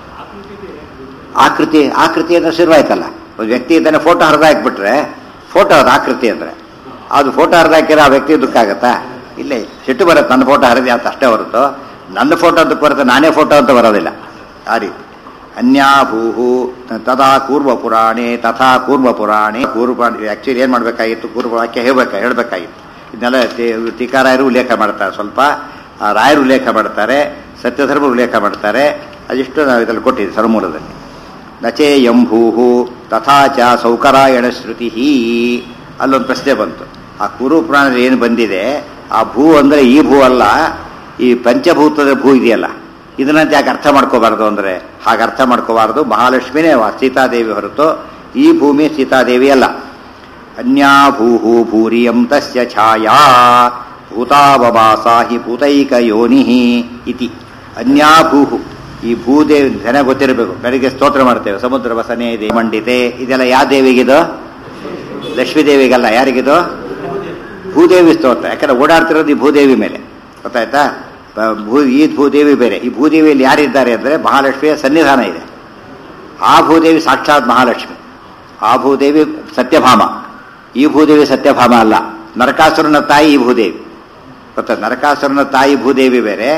ಆಕೃತಿ ಆಕೃತಿ ಅಂದ್ರೆ ಶುರುವಾಯ್ತಲ್ಲ ಒಂದು ವ್ಯಕ್ತಿ ಇದ್ದಾನೆ ಫೋಟೋ ಹರಿದು ಹಾಕ್ಬಿಟ್ರೆ ಫೋಟೋ ಅದು ಆಕೃತಿ ಅಂದ್ರೆ ಅದು ಫೋಟೋ ಹರಿದು ಹಾಕಿದ್ರೆ ಆ ವ್ಯಕ್ತಿ ದುಃಖ ಆಗತ್ತಾ ಇಲ್ಲ ಇಲ್ಲ. ಸಿಟ್ಟು ಬರುತ್ತೆ ನನ್ನ ಫೋಟೋ ಹರಿದೆ ಅಂತ ಅಷ್ಟೇ ಹೊರತು ನನ್ನ ಫೋಟೋ ಅಂತ ಬರುತ್ತೆ ನಾನೇ ಫೋಟೋ ಅಂತ ಬರೋದಿಲ್ಲ ಆ ರೀತಿ ಅನ್ಯಾಭೂಹು ತಥಾ ಕೂರ್ವ ಪುರಾಣೆ ತಥಾ ಕೂರ್ವ ಪುರಾಣೆ ಕೂರ್ವ ಆಕ್ಚುಲಿ ಏನು ಮಾಡಬೇಕಾಗಿತ್ತು ಕೂರ್ವ ವಾಕ್ಯ ಹೇಳ್ಬೇಕ ಹೇಳಬೇಕಾಗಿತ್ತು ಇದನ್ನೆಲ್ಲ ಟಿ- ಟೀಕಾರಾಯರು ಉಲ್ಲೇಖ ಮಾಡ್ತಾರೆ ಸ್ವಲ್ಪ ಆ ರಾಯರು ಉಲ್ಲೇಖ ಮಾಡ್ತಾರೆ ಸತ್ಯಧರ್ಮ ಉಲ್ಲೇಖ ಮಾಡ್ತಾರೆ ಅದಿಷ್ಟು ನಾವು ಇದರಲ್ಲಿ ಕೊಟ್ಟಿದ್ದೀವಿ ಸರಮೂಲದಲ್ಲಿ ನಚೇ ಎಂಭೂಹು ತಥಾ ಚ ಸೌಕರಾಯಣ ಶ್ರುತಿ ಅಲ್ಲೊಂದು ಪ್ರಶ್ನೆ ಬಂತು ಆ ಕುರು ಪುರಾಣದಲ್ಲಿ ಏನು ಬಂದಿದೆ ಆ ಭೂ ಅಂದರೆ ಈ ಭೂ ಅಲ್ಲ ಈ ಪಂಚಭೂತದ ಭೂ ಇದೆಯಲ್ಲ ಇದನ್ನಂತ ಯಾಕೆ ಅರ್ಥ ಮಾಡ್ಕೋಬಾರ್ದು ಅಂದರೆ ಹಾಗೆ ಅರ್ಥ ಮಾಡ್ಕೋಬಾರ್ದು ಮಹಾಲಕ್ಷ್ಮಿನೇ ವಾ- ಸೀತಾದೇವಿ ಹೊರತು ಈ ಭೂಮಿ ಸೀತಾದೇವಿ ಅಲ್ಲ ಅನ್ಯಾಭೂಹು ಭೂರಿಯಂ ತಸ್ಯ ಛಾಯಾ ಭೂತಾವವಾಸ ಹಿ ಭೂತೈಕ ಯೋನಿ ಇತಿ ಅನ್ಯಾಭೂಹು ಈ ಭೂದೇವಿ ಜನ ಗೊತ್ತಿರಬೇಕು ಬೆಳಿಗ್ಗೆ ಸ್ತೋತ್ರ ಮಾಡ್ತೇವೆ ಸಮುದ್ರ ವಸನೆ ಇದೆ ಮಂಡಿತೆ ಇದೆಲ್ಲ ಯಾವ ದೇವಿಗಿದು ಲಕ್ಷ್ಮೀ ದೇವಿಗಲ್ಲ ಯಾರಿಗಿದು ಭೂದೇವಿ ಸ್ತೋತ್ರ ಯಾಕಂದ್ರೆ ಓಡಾಡ್ತಿರೋದು ಈ ಭೂದೇವಿ ಮೇಲೆ ಗೊತ್ತಾಯ್ತಾ ಬ- ಭೂ ಈ ಭೂದೇವಿ ಬೇರೆ ಈ ಭೂದೇವಿಯಲ್ಲಿ ಯಾರಿದ್ದಾರೆ ಅಂದರೆ ಮಹಾಲಕ್ಷ್ಮಿಯ ಸನ್ನಿಧಾನ ಇದೆ ಆ ಭೂದೇವಿ ಸಾಕ್ಷಾತ್ ಮಹಾಲಕ್ಷ್ಮಿ ಆ ಭೂದೇವಿ ಸತ್ಯಭಾಮ ಈ ಭೂದೇವಿ ಸತ್ಯಭಾಮ ಅಲ್ಲ ನರಕಾಸುರನ ತಾಯಿ ಈ ಭೂದೇವಿ ಗೊತ್ತಾ ನರಕಾಸುರನ ತಾಯಿ ಭೂದೇವಿ ಬೇರೆ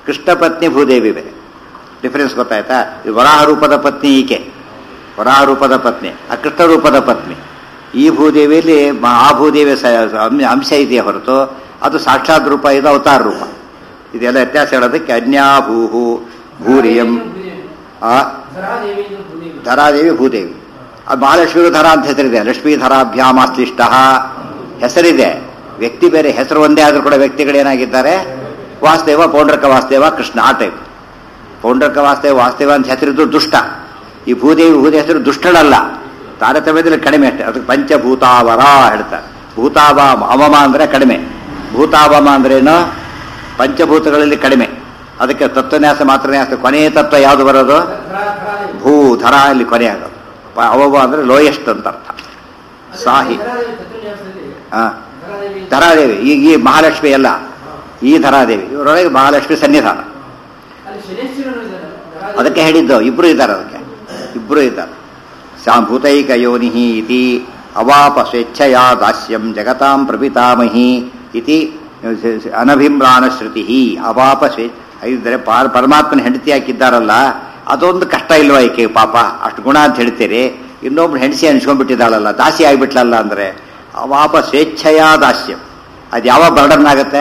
ಕೃಷ್ಣ ಪತ್ನಿ ಭೂದೇವಿ ಬೇರೆ ಡಿಫರೆನ್ಸ್ ಗೊತ್ತಾಯ್ತಾ ಇದು ವರಾಹ ರೂಪದ ಪತ್ನಿ ಈಕೆ ವರಾಹ ರೂಪದ ಪತ್ನಿ ಆ ಕೃಷ್ಣ ರೂಪದ ಪತ್ನಿ ಈ ಭೂದೇವಿಯಲ್ಲಿ ಮ- ಆ ಭೂದೇವಿಯ ಸ- ಅಂಶ- ಅಂಶ ಇದೆಯೇ ಹೊರತು ಅದು ಸಾಕ್ಷಾತ್ ರೂಪ ಇದು ಅವತಾರ ರೂಪ ಇದೆಲ್ಲ ವ್ಯತ್ಯಾಸ ಹೇಳೋದಕ್ಕೆ ಅನ್ಯಾಭೂಹು ಭೂರಿಯಂ ಆ ಧರಾದೇವಿಯಿಂದ ಭೂದೇವಿ ಧರಾದೇವಿ ಭೂದೇವಿ ಆ ಮಹಾಲಕ್ಷ್ಮಿಗೂ ಧರ ಅಂತ ಹೆಸರಿದೆ ಲಕ್ಷ್ಮೀಧರಾಭ್ಯಾಮಾಶ್ಲಿಷ್ಟ ಹೆಸರಿದೆ ವ್ಯಕ್ತಿ ಬೇರೆ ಹೆಸರು ಒಂದೇ ಆದ್ರೂ ಕೂಡ ವ್ಯಕ್ತಿಗಳೇನಾಗಿದ್ದಾರೆ ವಾಸುದೇವ ಪೌಂಡ್ರಕ ವಾಸುದೇವ ಕೃಷ್ಣ ಆ ಟೈಪ್ ಪೌಂಡ್ರಕ ವಾಸುದೇವ ವಾಸುದೇವ ಅಂತ ಹೆಸರಿದ್ದು ದುಷ್ಟ ಈ ಭೂದೇವಿ ಭೂದೇವಿ ಹೆಸರು ದುಷ್ಟಳಲ್ಲ ತಾರತಮ್ಯದಲ್ಲಿ ಕಡಿಮೆ ಅಷ್ಟೇ ಅದಕ್ಕೆ ಪಂಚಭೂತಾವರ ಹೇಳ್ತಾರೆ ಭೂತಾವ ಅವಮ ಅಂದ್ರೆ ಕಡಿಮೆ ಭೂತಾವಮ ಅಂದ್ರೇನು ಪಂಚಭೂತಗಳಲ್ಲಿ ಕಡಿಮೆ ಅದಕ್ಕೆ ತತ್ವನ್ಯಾಸ ಮಾತ್ರನ್ಯಾಸ ಕೊನೆಯ ತತ್ವ ಯಾವುದು ಬರೋದು ಧರ ಧರಾದೇವಿ ಭೂ ಧರ ಇಲ್ಲಿ ಕೊನೆ ಆಗೋದು ಪ- ಅವವ ಅಂದ್ರೆ ಲೋಯೆಸ್ಟ್ ಅಂತ ಅರ್ಥ ಸಾಹಿ ಧರಾದೇವಿ ತತ್ವನ್ಯಾಸದಲ್ಲಿ ಆ, ಧರಾದೇವಿ ಧರಾದೇವಿ ಈಗ ಈ ಮಹಾಲಕ್ಷ್ಮಿ ಅಲ್ಲ ಈ ಧರಾದೇವಿ ಇವರೊಳಗೆ ಮಹಾಲಕ್ಷ್ಮಿ ಸನ್ನಿಧಾನ ಅಲ್ಲಿ ಶನೇಶ್ವರನು ಇದ್ದಾನೆ ಧರಾದೇವಿ ಅದಕ್ಕೆ ಹೇಳಿದ್ದು ಇಬ್ರು ಇದ್ದಾರೆ ಅದಕ್ಕೆ ಇಬ್ರು ಇದ್ದಾರೆ ಸಾಂಭೂತೈಕ ಯೋನಿಹಿ ಇತಿ ಅವಾಪ ಸ್ವೇಚ್ಛಯಾ ದಾಸ್ಯಂ ಜಗತಾಂ ಪ್ರಪಿತಾಮಹಿ ಇತಿ ಅನಭಿಮ್ರಾಣ ಶ್ರುತಿ ಅವಾಪ ಸ್ವೇ ಇದ್ರೆ ಪಾರ್- ಪರಮಾತ್ಮನ ಹೆಂಡತಿ ಹಾಕಿದ್ದಾರಲ್ಲ ಅದೊಂದು ಕಷ್ಟ ಇಲ್ವಾ ಈಕೆ ಪಾಪ ಅಷ್ಟು ಗುಣ ಅಂತ ಹೇಳ್ತೀರಿ ಇನ್ನೊಬ್ರು ಹೆಂಡಸಿ ಅನ್ಸ್ಕೊಂಡ್ಬಿಟ್ಟಿದ್ದಾಳಲ್ಲ ದಾಸಿ ಆಗಿಬಿಟ್ಲಲ್ಲ ಅಂದ್ರೆ ಅವಾಪ ಸ್ವೇಚ್ಛಯಾ ದಾಸ್ಯಂ ಅದು ಯಾವ ಬರ್ಡನ್ ಆಗುತ್ತೆ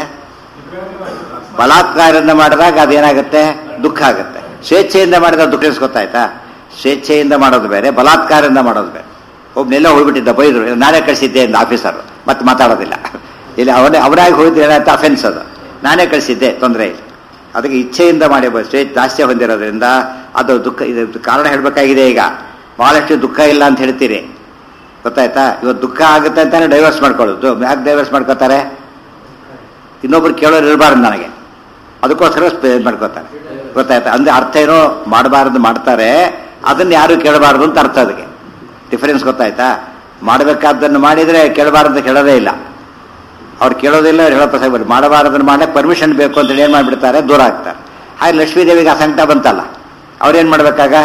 ಬಲಾತ್ಕಾರದಿಂದ ಮಾಡಿದಾಗ ಅದೇನಾಗುತ್ತೆ ದುಃಖ ಆಗುತ್ತೆ ಸ್ವೇಚ್ಛೆಯಿಂದ ಮಾಡಿದಾಗ ದುಃಖ ಗೊತ್ತಾಯ್ತಾ ಸ್ವೇಚ್ಛೆಯಿಂದ ಮಾಡೋದು ಬೇರೆ ಬಲಾತ್ಕಾರದಿಂದ ಮಾಡೋದು ಬೇರೆ ಒಬ್ನೆಲ್ಲ ಹೋಗ್ಬಿಟ್ಟಿದ್ದ ಬೈದ್ರು ನಾನೇ ಕಳಿಸಿದ್ದೆ ಅಂತ ಆಫೀಸರ್ ಮತ್ತೆ ಮಾತಾಡೋದಿಲ್ಲ ಇಲ್ಲಿ ಅವನೇ ಅವನಾಗಿ ಹೋಗಿದ್ರೆ ಏನಾಯ್ತು ಅಫೆನ್ಸ್ ಅದು ನಾನೇ ಕಳಿಸಿದ್ದೆ ತೊಂದರೆ ಇಲ್ಲ ಅದಕ್ಕೆ ಇಚ್ಛೆಯಿಂದ ಮಾಡಿ ಬ- ಸ್ವೇಚ್ಛ ದಾಸ್ಯ ಹೊಂದಿರೋದ್ರಿಂದ ಅದು ದುಃಖ ಇದು ಕಾರಣ ಹೇಳಬೇಕಾಗಿದೆ ಈಗ ಬಹಳಷ್ಟು ದುಃಖ ಇಲ್ಲ ಅಂತ ಹೇಳ್ತೀರಿ ಗೊತ್ತಾಯ್ತಾ ಇವತ್ತು ದುಃಖ ಆಗುತ್ತೆ ಅಂತಾನೆ ಡೈವರ್ಸ್ ಮಾಡ್ಕೊಳ್ಳೋದು ಯಾಕೆ ಡೈವರ್ಸ್ ಮಾಡ್ಕೋತಾರೆ ಇನ್ನೊಬ್ರು ಕೇಳೋರು ಇರಬಾರ್ದು ನನಗೆ ಅದಕ್ಕೋಸ್ಕರ ಸ್ಪೇ- ಮಾಡ್ಕೋತಾರೆ ಗೊತ್ತಾಯ್ತಾ ಅಂದ್ರೆ ಅರ್ಥ ಏನೋ ಮಾಡಬಾರ್ದು ಮಾಡ್ತಾರೆ ಅದನ್ನ ಯಾರು ಕೇಳಬಾರ್ದು ಅಂತ ಅರ್ಥ ಅದಕ್ಕೆ ಡಿಫರೆನ್ಸ್ ಗೊತ್ತಾಯ್ತಾ ಮಾಡಬೇಕಾದ್ದನ್ನು ಮಾಡಿದ್ರೆ ಕೇಳಬಾರ್ದು ಕೇಳೋದೇ ಇಲ್ಲ ಅವ್ರು ಕೇಳೋದಿಲ್ಲ ಅವ್ರು ಹೇಳೋ ಪ್ರಸಂಗ ಬರ್ತದೆ. ಮಾಡಬಾರದನ್ನು ಮಾಡಕ್ಕೆ ಪರ್ಮಿಷನ್ ಬೇಕು ಅಂತ ಏನು ಮಾಡಿಬಿಡ್ತಾರೆ ದೂರ ಆಗ್ತಾರೆ ಹಾಗೆ ಲಕ್ಷ್ಮೀದೇವಿಗೆ ಆ ಸಂಕಟ ಬಂತಲ್ಲ ಅವ್ರೇನು ಮಾಡ್ಬೇಕಾಗ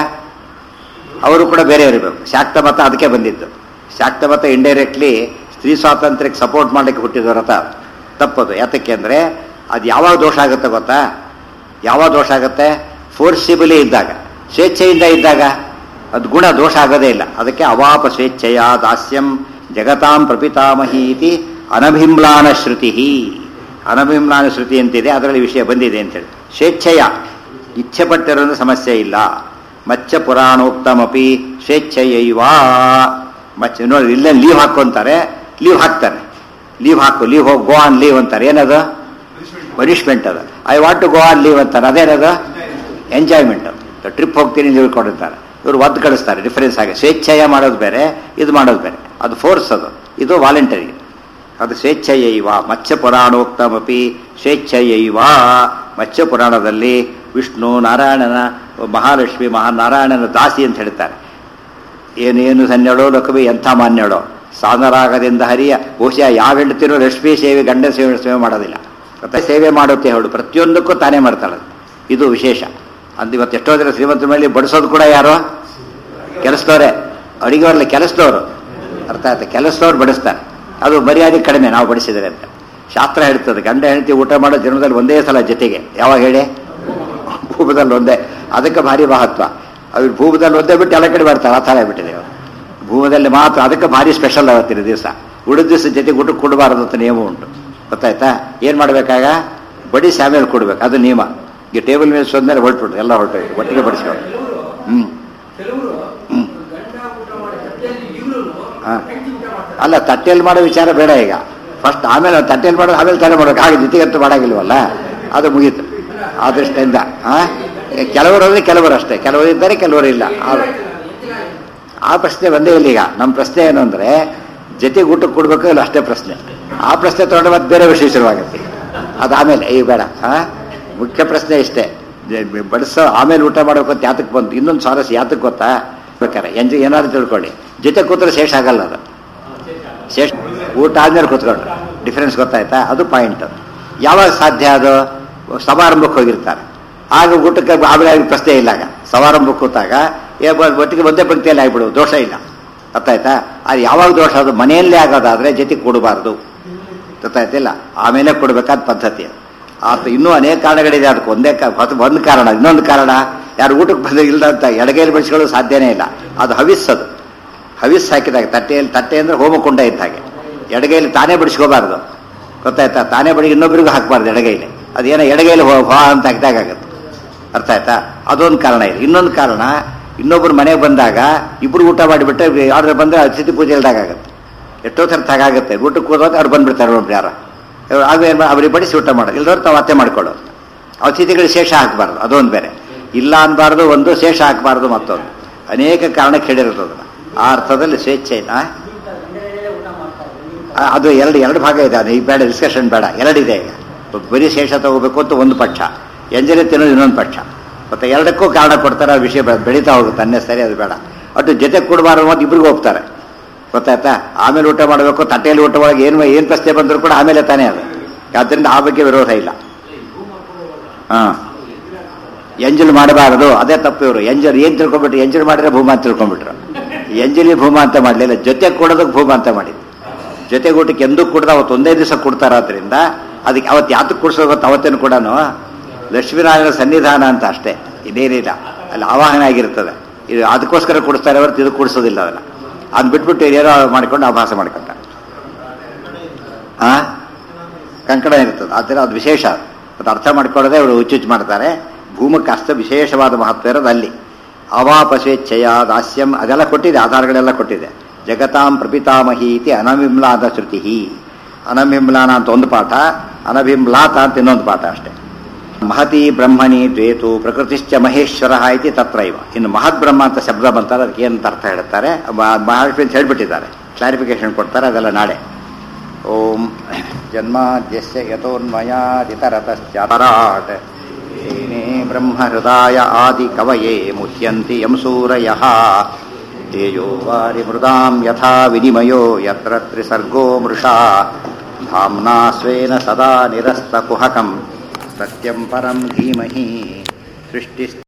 ಅವರು ಕೂಡ ಬೇರೆ ಇರಬೇಕು ಶಾಕ್ತ ಮತ ಅದಕ್ಕೆ ಬಂದಿದ್ದು ಶಾಕ್ತ ಮತ ಇಂಡೈರೆಕ್ಟ್ಲಿ ಸ್ತ್ರೀ ಸ್ವಾತಂತ್ರ್ಯಕ್ಕೆ ಸಪೋರ್ಟ್ ಮಾಡಲಿಕ್ಕೆ ಹುಟ್ಟಿದ ವ್ರತ ತಪ್ಪದು ಯಾತಕ್ಕೆ ಅಂದರೆ ಅದು ಯಾವಾಗ ದೋಷ ಆಗುತ್ತೆ ಗೊತ್ತಾ ಯಾವಾಗ ದೋಷ ಆಗುತ್ತೆ ಫೋರ್ಸಿಬಲಿ ಇದ್ದಾಗ ಸ್ವೇಚ್ಛೆಯಿಂದ ಇದ್ದಾಗ ಅದು ಗುಣ ದೋಷ ಆಗೋದೇ ಇಲ್ಲ ಅದಕ್ಕೆ ಅವಾಪ ಸ್ವೇಚ್ಛೆಯ ದಾಸ್ಯಂ ಜಗತಾಂ ಪ್ರಪಿತಾಮಹಿ ಇತಿ ಅನಭಿಮ್ಲಾನ ಶ್ರುತಿ ಅನಭಿಮ್ಲಾನ ಶ್ರುತಿ ಅಂತಿದೆ ಅದರಲ್ಲಿ ವಿಷಯ ಬಂದಿದೆ ಅಂತೇಳಿ ಸ್ವೇಚ್ಛೆಯ ಇಚ್ಛೆ ಪಟ್ಟಿರೋದು ಸಮಸ್ಯೆ ಇಲ್ಲ ಮಚ್ಚ ಪುರಾಣೋಕ್ತಮಪಿ ಸ್ವೇಚ್ಛೆಯೈವ ಮಚ್ಚ ನೋಡಿ ಇಲ್ಲೇ ಲೀವ್ ಹಾಕೊಂತಾರೆ ಲೀವ್ ಹಾಕ್ತಾರೆ ಲೀವ್ ಹಾಕು ಲೀವ್ ಹೋಗಿ ಗೋ ಆನ್ ಲೀವ್ ಅಂತಾರೆ ಏನದು ಪನಿಷ್ಮೆಂಟ್ ಅದು I want to go on leave ಅಂತಾರೆ ಅದೇನದು ಎಂಜಾಯ್ಮೆಂಟ್ ಅದು ಟ್ರಿಪ್ ಹೋಗ್ತೀನಿ ಲೀವ್ ಕೊಡುತ್ತಾರೆ ಇವರು ಒದ್ದು ಕಳಿಸ್ತಾರೆ ಡಿಫರೆನ್ಸ್ ಆಗಿ ಸ್ವೇಚ್ಛೆಯ ಮಾಡೋದು ಬೇರೆ ಇದು ಮಾಡೋದು ಬೇರೆ ಅದು ಫೋರ್ಸ್ ಅದು ಇದು ವಾಲಂಟರಿ ಅದು ಸ್ವೇಚ್ಛೆಯೈವ ಮತ್ಸ್ಯ ಪುರಾಣೋಕ್ತಮಪಿ ಸ್ವೇಚ್ಛೆಯೈವ ಮತ್ಸ್ಯ ಪುರಾಣದಲ್ಲಿ ವಿಷ್ಣು ನಾರಾಯಣನ ಮಹಾಲಕ್ಷ್ಮಿ ಮಹಾನಾರಾಯಣನ ದಾಸಿ ಅಂತ ಹೇಳ್ತಾರೆ ಏನೇನು ಸನ್ಯಳೋ ಲಕ್ಷ್ಮಿ ಎಂಥ ಮಾನ್ಯಳೋ ಸಾಧರಾಗದಿಂದ ಹರಿಯ ಬಹುಶಃ ಯಾವ ಹೆಂಡತಿನೂ ಲಕ್ಷ್ಮೀ ಸೇವೆ ಗಂಡ ಸೇವೆ ಸೇವೆ ಮಾಡೋದಿಲ್ಲ ಮತ್ತೆ ಸೇವೆ ಮಾಡುತ್ತೆ ಹೇಳು ಪ್ರತಿಯೊಂದಕ್ಕೂ ತಾನೇ ಮಾಡ್ತಾಳೆ ಇದು ವಿಶೇಷ ಅಂತ ಇವತ್ತು ಎಷ್ಟೋ ಜನ ಶ್ರೀಮಂತರ ಮೇಲೆ ಬಡಿಸೋದು ಕೂಡ ಯಾರು ಕೆಲಸದವರೇ ಅಡಿಗೆ ಬರಲಿ ಕೆಲಸದವರು ಅರ್ಥ ಆಯ್ತು ಕೆಲಸದವ್ರು ಬಡಿಸ್ತಾರೆ ಅದು ಮರ್ಯಾದೆ ಕಡಿಮೆ ನಾವು ಬಡಿಸಿದರೆ ಅಂತ ಶಾಸ್ತ್ರ ಹೇಳ್ತದೆ ಗಂಡ ಹೆಂಡತಿ ಊಟ ಮಾಡೋ ಜನ್ಮದಲ್ಲಿ ಒಂದೇ ಸಲ ಜೊತೆಗೆ ಯಾವಾಗ ಹೇಳಿ ಭೂಮದಲ್ಲಿ ಒಂದೇ ಅದಕ್ಕೆ ಭಾರಿ ಮಹತ್ವ ಅವ್ರು ಭೂಮದಲ್ಲಿ ಒಂದೇ ಬಿಟ್ಟು ಎಲ್ಲ ಕಡೆ ಬರ್ತಾರೆ ಆ ಥರ ಆಗ್ಬಿಟ್ಟಿದೆ ಇವಾಗ. ಭೂಮದಲ್ಲಿ ಮಾತ್ರ ಅದಕ್ಕೆ ಭಾರಿ ಸ್ಪೆಷಲ್ ಅವತ್ತಿನ ದಿವಸ ಉಳಿದ ದಿವಸ ಜೊತೆ ಊಟಕ್ಕೆ ಕೊಡಬಾರದು ಅಂತ ನಿಯಮ ಉಂಟು ಗೊತ್ತಾಯ್ತಾ ಏನು ಮಾಡ್ಬೇಕಾಗ ಬಡಿ ಆಮೇಲೆ ಕೊಡ್ಬೇಕು ಅದು ನಿಯಮ ಈಗ ಟೇಬಲ್ ಮೇಲೆ ಸೋದ್ಮೇಲೆ ಹೊರಟ್ಬಿಟ್ರು ಎಲ್ಲ ಹೊರಟು ಒಟ್ಟಿಗೆ ಬಡಿಸ್ಕೊಂಡು ಕೆಲವರು ಹ್ಮ್ ಕೆಲವರು ಹ್ಮ್. ಗಂಡ ಊಟ ಮಾಡಿ ತಟ್ಟೆಯಲ್ಲಿ ಈಗಲೂ ಹಾ. ಹೆಂಡತಿ ಊಟ ಮಾಡ್ತಾರೆ ಅಲ್ಲ ತಟ್ಟೆಯಲ್ಲಿ ಮಾಡೋ ವಿಚಾರ ಬೇಡ ಈಗ ಫಸ್ಟ್ ಆಮೇಲೆ ತಟ್ಟೆಯಲ್ಲಿ ಮಾಡೋದು ಆಮೇಲೆ ತಾನೇ ಮಾಡೋಕೆ ಆಗ ಜೊತೆಗಂತೂ ಮಾಡಾಗಿಲ್ವಲ್ಲ ಅದು ಮುಗೀತು ಆ ದೃಷ್ಟಿಯಿಂದ ಆ ಕೆಲವರು ಅಂದ್ರೆ ಕೆಲವರು ಅಷ್ಟೇ ಕೆಲವರು ಇದ್ದಾರೆ ಕೆಲವರು ಇಲ್ಲ ಆ- ಆ ಪ್ರಶ್ನೆ ಬಂದೇ ಇಲ್ಲ ಈಗ ನಮ್ಮ ಪ್ರಶ್ನೆ ಏನು ಅಂದ್ರೆ ಜೊತೆಗೆ ಊಟಕ್ಕೆ ಕೊಡ್ಬೇಕು ಇಲ್ಲ ಅಷ್ಟೇ ಪ್ರಶ್ನೆ ಆ ಪ್ರಶ್ನೆ ತಗೊಂಡು ಮತ್ತೆ ಬೇರೆ ವಿಷಯ ಶುರುವಾಗುತ್ತೆ ಅದಾಮೇಲೆ ಈ ಬೇಡ ಆ ಮುಖ್ಯ ಪ್ರಶ್ನೆ ಇಷ್ಟೇ ಜ- ಬಡಿಸೋ ಆಮೇಲೆ ಊಟ ಮಾಡಬೇಕು ಅಂತ ಯಾತಕ್ಕೆ ಬಂತು ಇನ್ನೊಂದು ಸ್ವಾರಸ್ಯ ಯಾತಕ್ಕೆ ಗೊತ್ತಾ ಬೇಕಾರೆ ಎಂಜ ಏನಾದ್ರು ತಿಳ್ಕೊಳ್ಳಿ ಜೊತೆ ಕೂತ್ರೆ ಶೇಷ ಆಗಲ್ಲ ಅದು ಶೇಷ ಊಟ ಆದ್ಮೇಲೆ ಕೂತ್ಕೊಂಡು ಡಿಫರೆನ್ಸ್ ಗೊತ್ತಾಯ್ತಾ ಅದು ಪಾಯಿಂಟ್ ಯಾವಾಗ ಸಾಧ್ಯ ಅದು ಸಮಾರಂಭಕ್ಕೆ ಹೋಗಿರ್ತಾರೆ ಆಗ ಊಟಕ್ಕೆ ಆಮೇಲೆ ಅವ್ರಿಗೆ ಪ್ರಶ್ನೆ ಇಲ್ಲ ಆಗ ಸಮಾರಂಭಕ್ಕೆ ಕೂತಾಗ ಏ ಬ- ಒಟ್ಟಿಗೆ ಒಂದೇ ಪಂಕ್ತಿಯಲ್ಲಿ ಆಗ್ಬಿಡು ದೋಷ ಇಲ್ಲ ಗೊತ್ತಾಯ್ತಾ ಅದು ಯಾವಾಗ ದೋಷ ಅದು ಮನೆಯಲ್ಲೇ ಆಗೋದಾದ್ರೆ ಜೊತೆ ಕೊಡಬಾರ್ದು ಗೊತ್ತಾಯ್ತಿಲ್ಲ ಆಮೇಲೆ ಕೊಡಬೇಕಾದ ಪದ್ಧತಿ ಅದು ಆತ ಇನ್ನೂ ಅನೇಕ ಕಾರಣಗಳಿದೆ ಅದಕ್ಕೆ ಒಂದೇ ಕಾ- ಹೊಸ ಒಂದು ಕಾರಣ ಇನ್ನೊಂದು ಕಾರಣ ಯಾರು ಊಟಕ್ಕೆ ಬಂದ ಇಲ್ಲದಂತ ಎಡಗೈಲಿ ಬಡಿಸ್ಕೊಳ್ಳೋದು ಸಾಧ್ಯನೇ ಇಲ್ಲ ಅದು ಹವಿಸ್ ಅದು ಹವಿಸ್ ಹಾಕಿದಾಗ ತಟ್ಟೆಯಲ್ಲಿ ತಟ್ಟೆ ಅಂದ್ರೆ ಹೋಮಕುಂಡ ಇದ್ದ ಹಾಗೆ ಎಡಗೈಲಿ ತಾನೇ ಬಡಿಸ್ಕೋಬಾರ್ದು ಗೊತ್ತಾಯ್ತಾ ತಾನೇ ಬಡಿ ಇನ್ನೊಬ್ಬರಿಗೂ ಹಾಕಬಾರ್ದು ಎಡಗೈಲಿ ಅದೇನೋ ಎಡಗೈಲಿ ಹೋ ಹೋ ಅಂತ ಹಾಕಿದಾಗ ಆಗುತ್ತೆ ಅರ್ಥ ಆಯ್ತಾ ಅದೊಂದು ಕಾರಣ ಇದೆ ಇನ್ನೊಂದು ಕಾರಣ ಇನ್ನೊಬ್ರು ಮನೆಗೆ ಬಂದಾಗ ಇಬ್ರು ಊಟ ಮಾಡಿಬಿಟ್ರೆ ಯಾರು ಬಂದ್ರೆ ಅತಿಥಿ ಪೂಜೆ ಇಲ್ದಾಗ ಆಗುತ್ತೆ ಎಷ್ಟೋ ಥರ ಆಗುತ್ತೆ ಊಟಕ್ಕೆ ಹೋದಾಗ ಅವ್ರು ಬಂದ್ಬಿಡ್ತಾರೆ ಒಬ್ರು ಯಾರು ಆಗ ಏನು ಅವ್ರಿಗೆ ಬಡಿಸಿ ಊಟ ಮಾಡೋದು ಇಲ್ದವ್ರು ತಾವು ಅತ್ತೆ ಮಾಡ್ಕೊಳ್ಳೋದು ಅತಿಥಿಗಳಿಗೆ ಶೇಷ ಹಾಕಬಾರ್ದು ಅದೊಂದು ಬೇರೆ ಇಲ್ಲ ಅನ್ಬಾರ್ದು ಒಂದು ಶೇಷ ಹಾಕಬಾರ್ದು ಮತ್ತೊಂದು ಅನೇಕ ಕಾರಣಕ್ಕೆ ಹೇಳಿರೋದು ಅದನ್ನ ಆ ಅರ್ಥದಲ್ಲಿ ಸ್ವೇಚ್ಛೆನಾ ಆ, ಅದು ಎರಡು ಎರಡು ಭಾಗ ಇದೆ ಅದು ಈ ಬೇಡ ಡಿಸ್ಕಷನ್ ಬೇಡ ಎರಡಿದೆ ಈಗ ಬರೀ ಶೇಷ ತಗೋಬೇಕು ಅಂತ ಒಂದು ಪಕ್ಷ ಎಂಜಲಿ ತಿನ್ನೋದು ಇನ್ನೊಂದು ಪಕ್ಷ ಮತ್ತೆ ಎರಡಕ್ಕೂ ಕಾರಣ ಕೊಡ್ತಾರೆ ಆ ವಿಷಯ ಬೆ- ಬೆಳೀತಾ ಹೋಗುತ್ತೆ ಅನ್ನೇ ಸರಿ ಅದು ಬೇಡ ಒಟ್ಟು ಜೊತೆ ಕೊಡಬಾರ್ದು ಅಂತ ಇಬ್ರಿಗೂ ಹೋಗ್ತಾರೆ ಗೊತ್ತಾಯ್ತಾ ಆಮೇಲೆ ಊಟ ಮಾಡಬೇಕು ತಟ್ಟೆಯಲ್ಲಿ ಊಟ ಒಳಗೆ ಏನು ಏನು ಪ್ರಶ್ನೆ ಬಂದರೂ ಕೂಡ ಆಮೇಲೆ ತಾನೇ ಅದು ಆದ್ದರಿಂದ ಆ ಬಗ್ಗೆ ವಿರೋಧ ಇಲ್ಲ ಹಾಂ ಎಂಜಲ್ ಮಾಡಬಾರದು ಅದೇ ತಪ್ಪು ಇವರು ಎಂಜಲ್ ಏನ್ ತಿಳ್ಕೊಂಡ್ಬಿಟ್ರು ಎಂಜಲ್ ಮಾಡಿದ್ರೆ ಭೂಮ ಅಂತ ತಿಳ್ಕೊಂಡ್ಬಿಟ್ರು ಎಂಜಲಿ ಭೂಮ ಅಂತ ಮಾಡಲಿಲ್ಲ ಜೊತೆ ಕೊಡೋದಕ್ಕೆ ಭೂಮ ಅಂತ ಮಾಡಿದ್ದು ಜೊತೆಗೆ ಊಟಕ್ಕೆ ಎಂದೂ ಕುಡ್ದ ಅವತ್ತು ಒಂದೇ ದಿವಸ ಕೊಡ್ತಾರಾದ್ರಿಂದ ಅದಕ್ಕೆ ಅವತ್ತು ಯಾತಕ್ಕೆ ಕುಡಿಸೋದು ಗೊತ್ತಾ ಅವತ್ತೇನು ಕೂಡ ಲಕ್ಷ್ಮೀನಾರಾಯಣ ಸನ್ನಿಧಾನ ಅಂತ ಅಷ್ಟೇ ಇದೇನಿಲ್ಲ ಅಲ್ಲಿ ಆವಾಹನೆ ಆಗಿರ್ತದೆ ಇದು ಅದಕ್ಕೋಸ್ಕರ ಕುಡಿಸ್ತಾರೆ ಹೊರತು ಇದು ಕುಡಿಸೋದಿಲ್ಲ ಅದನ್ನ ಅದನ್ನ ಬಿಟ್ಬಿಟ್ಟು ಏನೋ ಮಾಡ್ಕೊಂಡು ಅಭ್ಯಾಸ ಮಾಡ್ಕೊಂತಾರೆ ಆ ಕಂಕಣ ಇರ್ತದೆ ಆದ್ದರಿಂದ ಅದು ವಿಶೇಷ ಅದು ಅರ್ಥ ಮಾಡ್ಕೊಳ್ಳೋದೇ ಅವರು ಹುಚ್ಚುಚ್ಚು ಮಾಡ್ತಾರೆ ಭೂಮಕ್ಕೆ ಅಷ್ಟ ವಿಶೇಷವಾದ ಮಹತ್ವ ಇರೋದು ಅಲ್ಲಿ ಅವಾಪ ಸ್ವೇಚ್ಛೆಯ ದಾಸ್ಯಂ ಅದೆಲ್ಲ ಕೊಟ್ಟಿದೆ ಆಧಾರಗಳೆಲ್ಲ ಕೊಟ್ಟಿದೆ ಜಗತಾಂ ಪ್ರಪಿತಾಮಹಿ ಇತಿ ಅನವಿಮ್ಲಾದ ಶ್ರುತಿ ಅನವಿಮ್ಲಾನ ಅಂತ ಒಂದು ಪಾಠ ಅನವಿಮ್ಲಾತ ಅಂತ ಇನ್ನೊಂದು ಪಾಠ ಅಷ್ಟೇ ಮಹತಿ ಬ್ರಹ್ಮಣಿ ದ್ವೇತು ಪ್ರಕೃತಿಶ್ಚ ಮಹೇಶ್ವರ ಇತಿ ತತ್ರೈವ ಇನ್ನು ಮಹತ್ ಬ್ರಹ್ಮ ಅಂತ ಶಬ್ದ ಬಂತಾರೆ ಅದಕ್ಕೆ ಏನಂತ ಅರ್ಥ ಹೇಳ್ತಾರೆ ಮಹಾಲಕ್ಷ್ಮಿ ಅಂತ ಹೇಳ್ಬಿಟ್ಟಿದ್ದಾರೆ ಕ್ಲಾರಿಫಿಕೇಶನ್ ಕೊಡ್ತಾರೆ ಅದೆಲ್ಲ ನಾಳೆ ಓಂ ಜನ್ಮಾದ್ಯಸ್ಯ ಯತೋನ್ಮಯಾದಿತರತಶ್ಚಾರಾಟ್ ಏನೇ ಬ್ರಹ್ಮಹೃದಾಯ ಆದಿ ಕವಯೇ ಮುಹ್ಯಂತಿ ಯಂ ಸೂರಯಃ ತೇಜೋ ವಾರಿ ಮೃದಾಂ ಯಥಾ ವಿನಿಮಯೋ ಯತ್ರ ತ್ರಿಸರ್ಗೋ ಮೃಷಾ ಧಾಮ್ನಾ ಸ್ವೇನ ಸದಾ ನಿರಸ್ತಕುಹಕಂ ಸತ್ಯಂ ಪರಂ ಧೀಮಹಿ ಸೃಷ್ಟಿ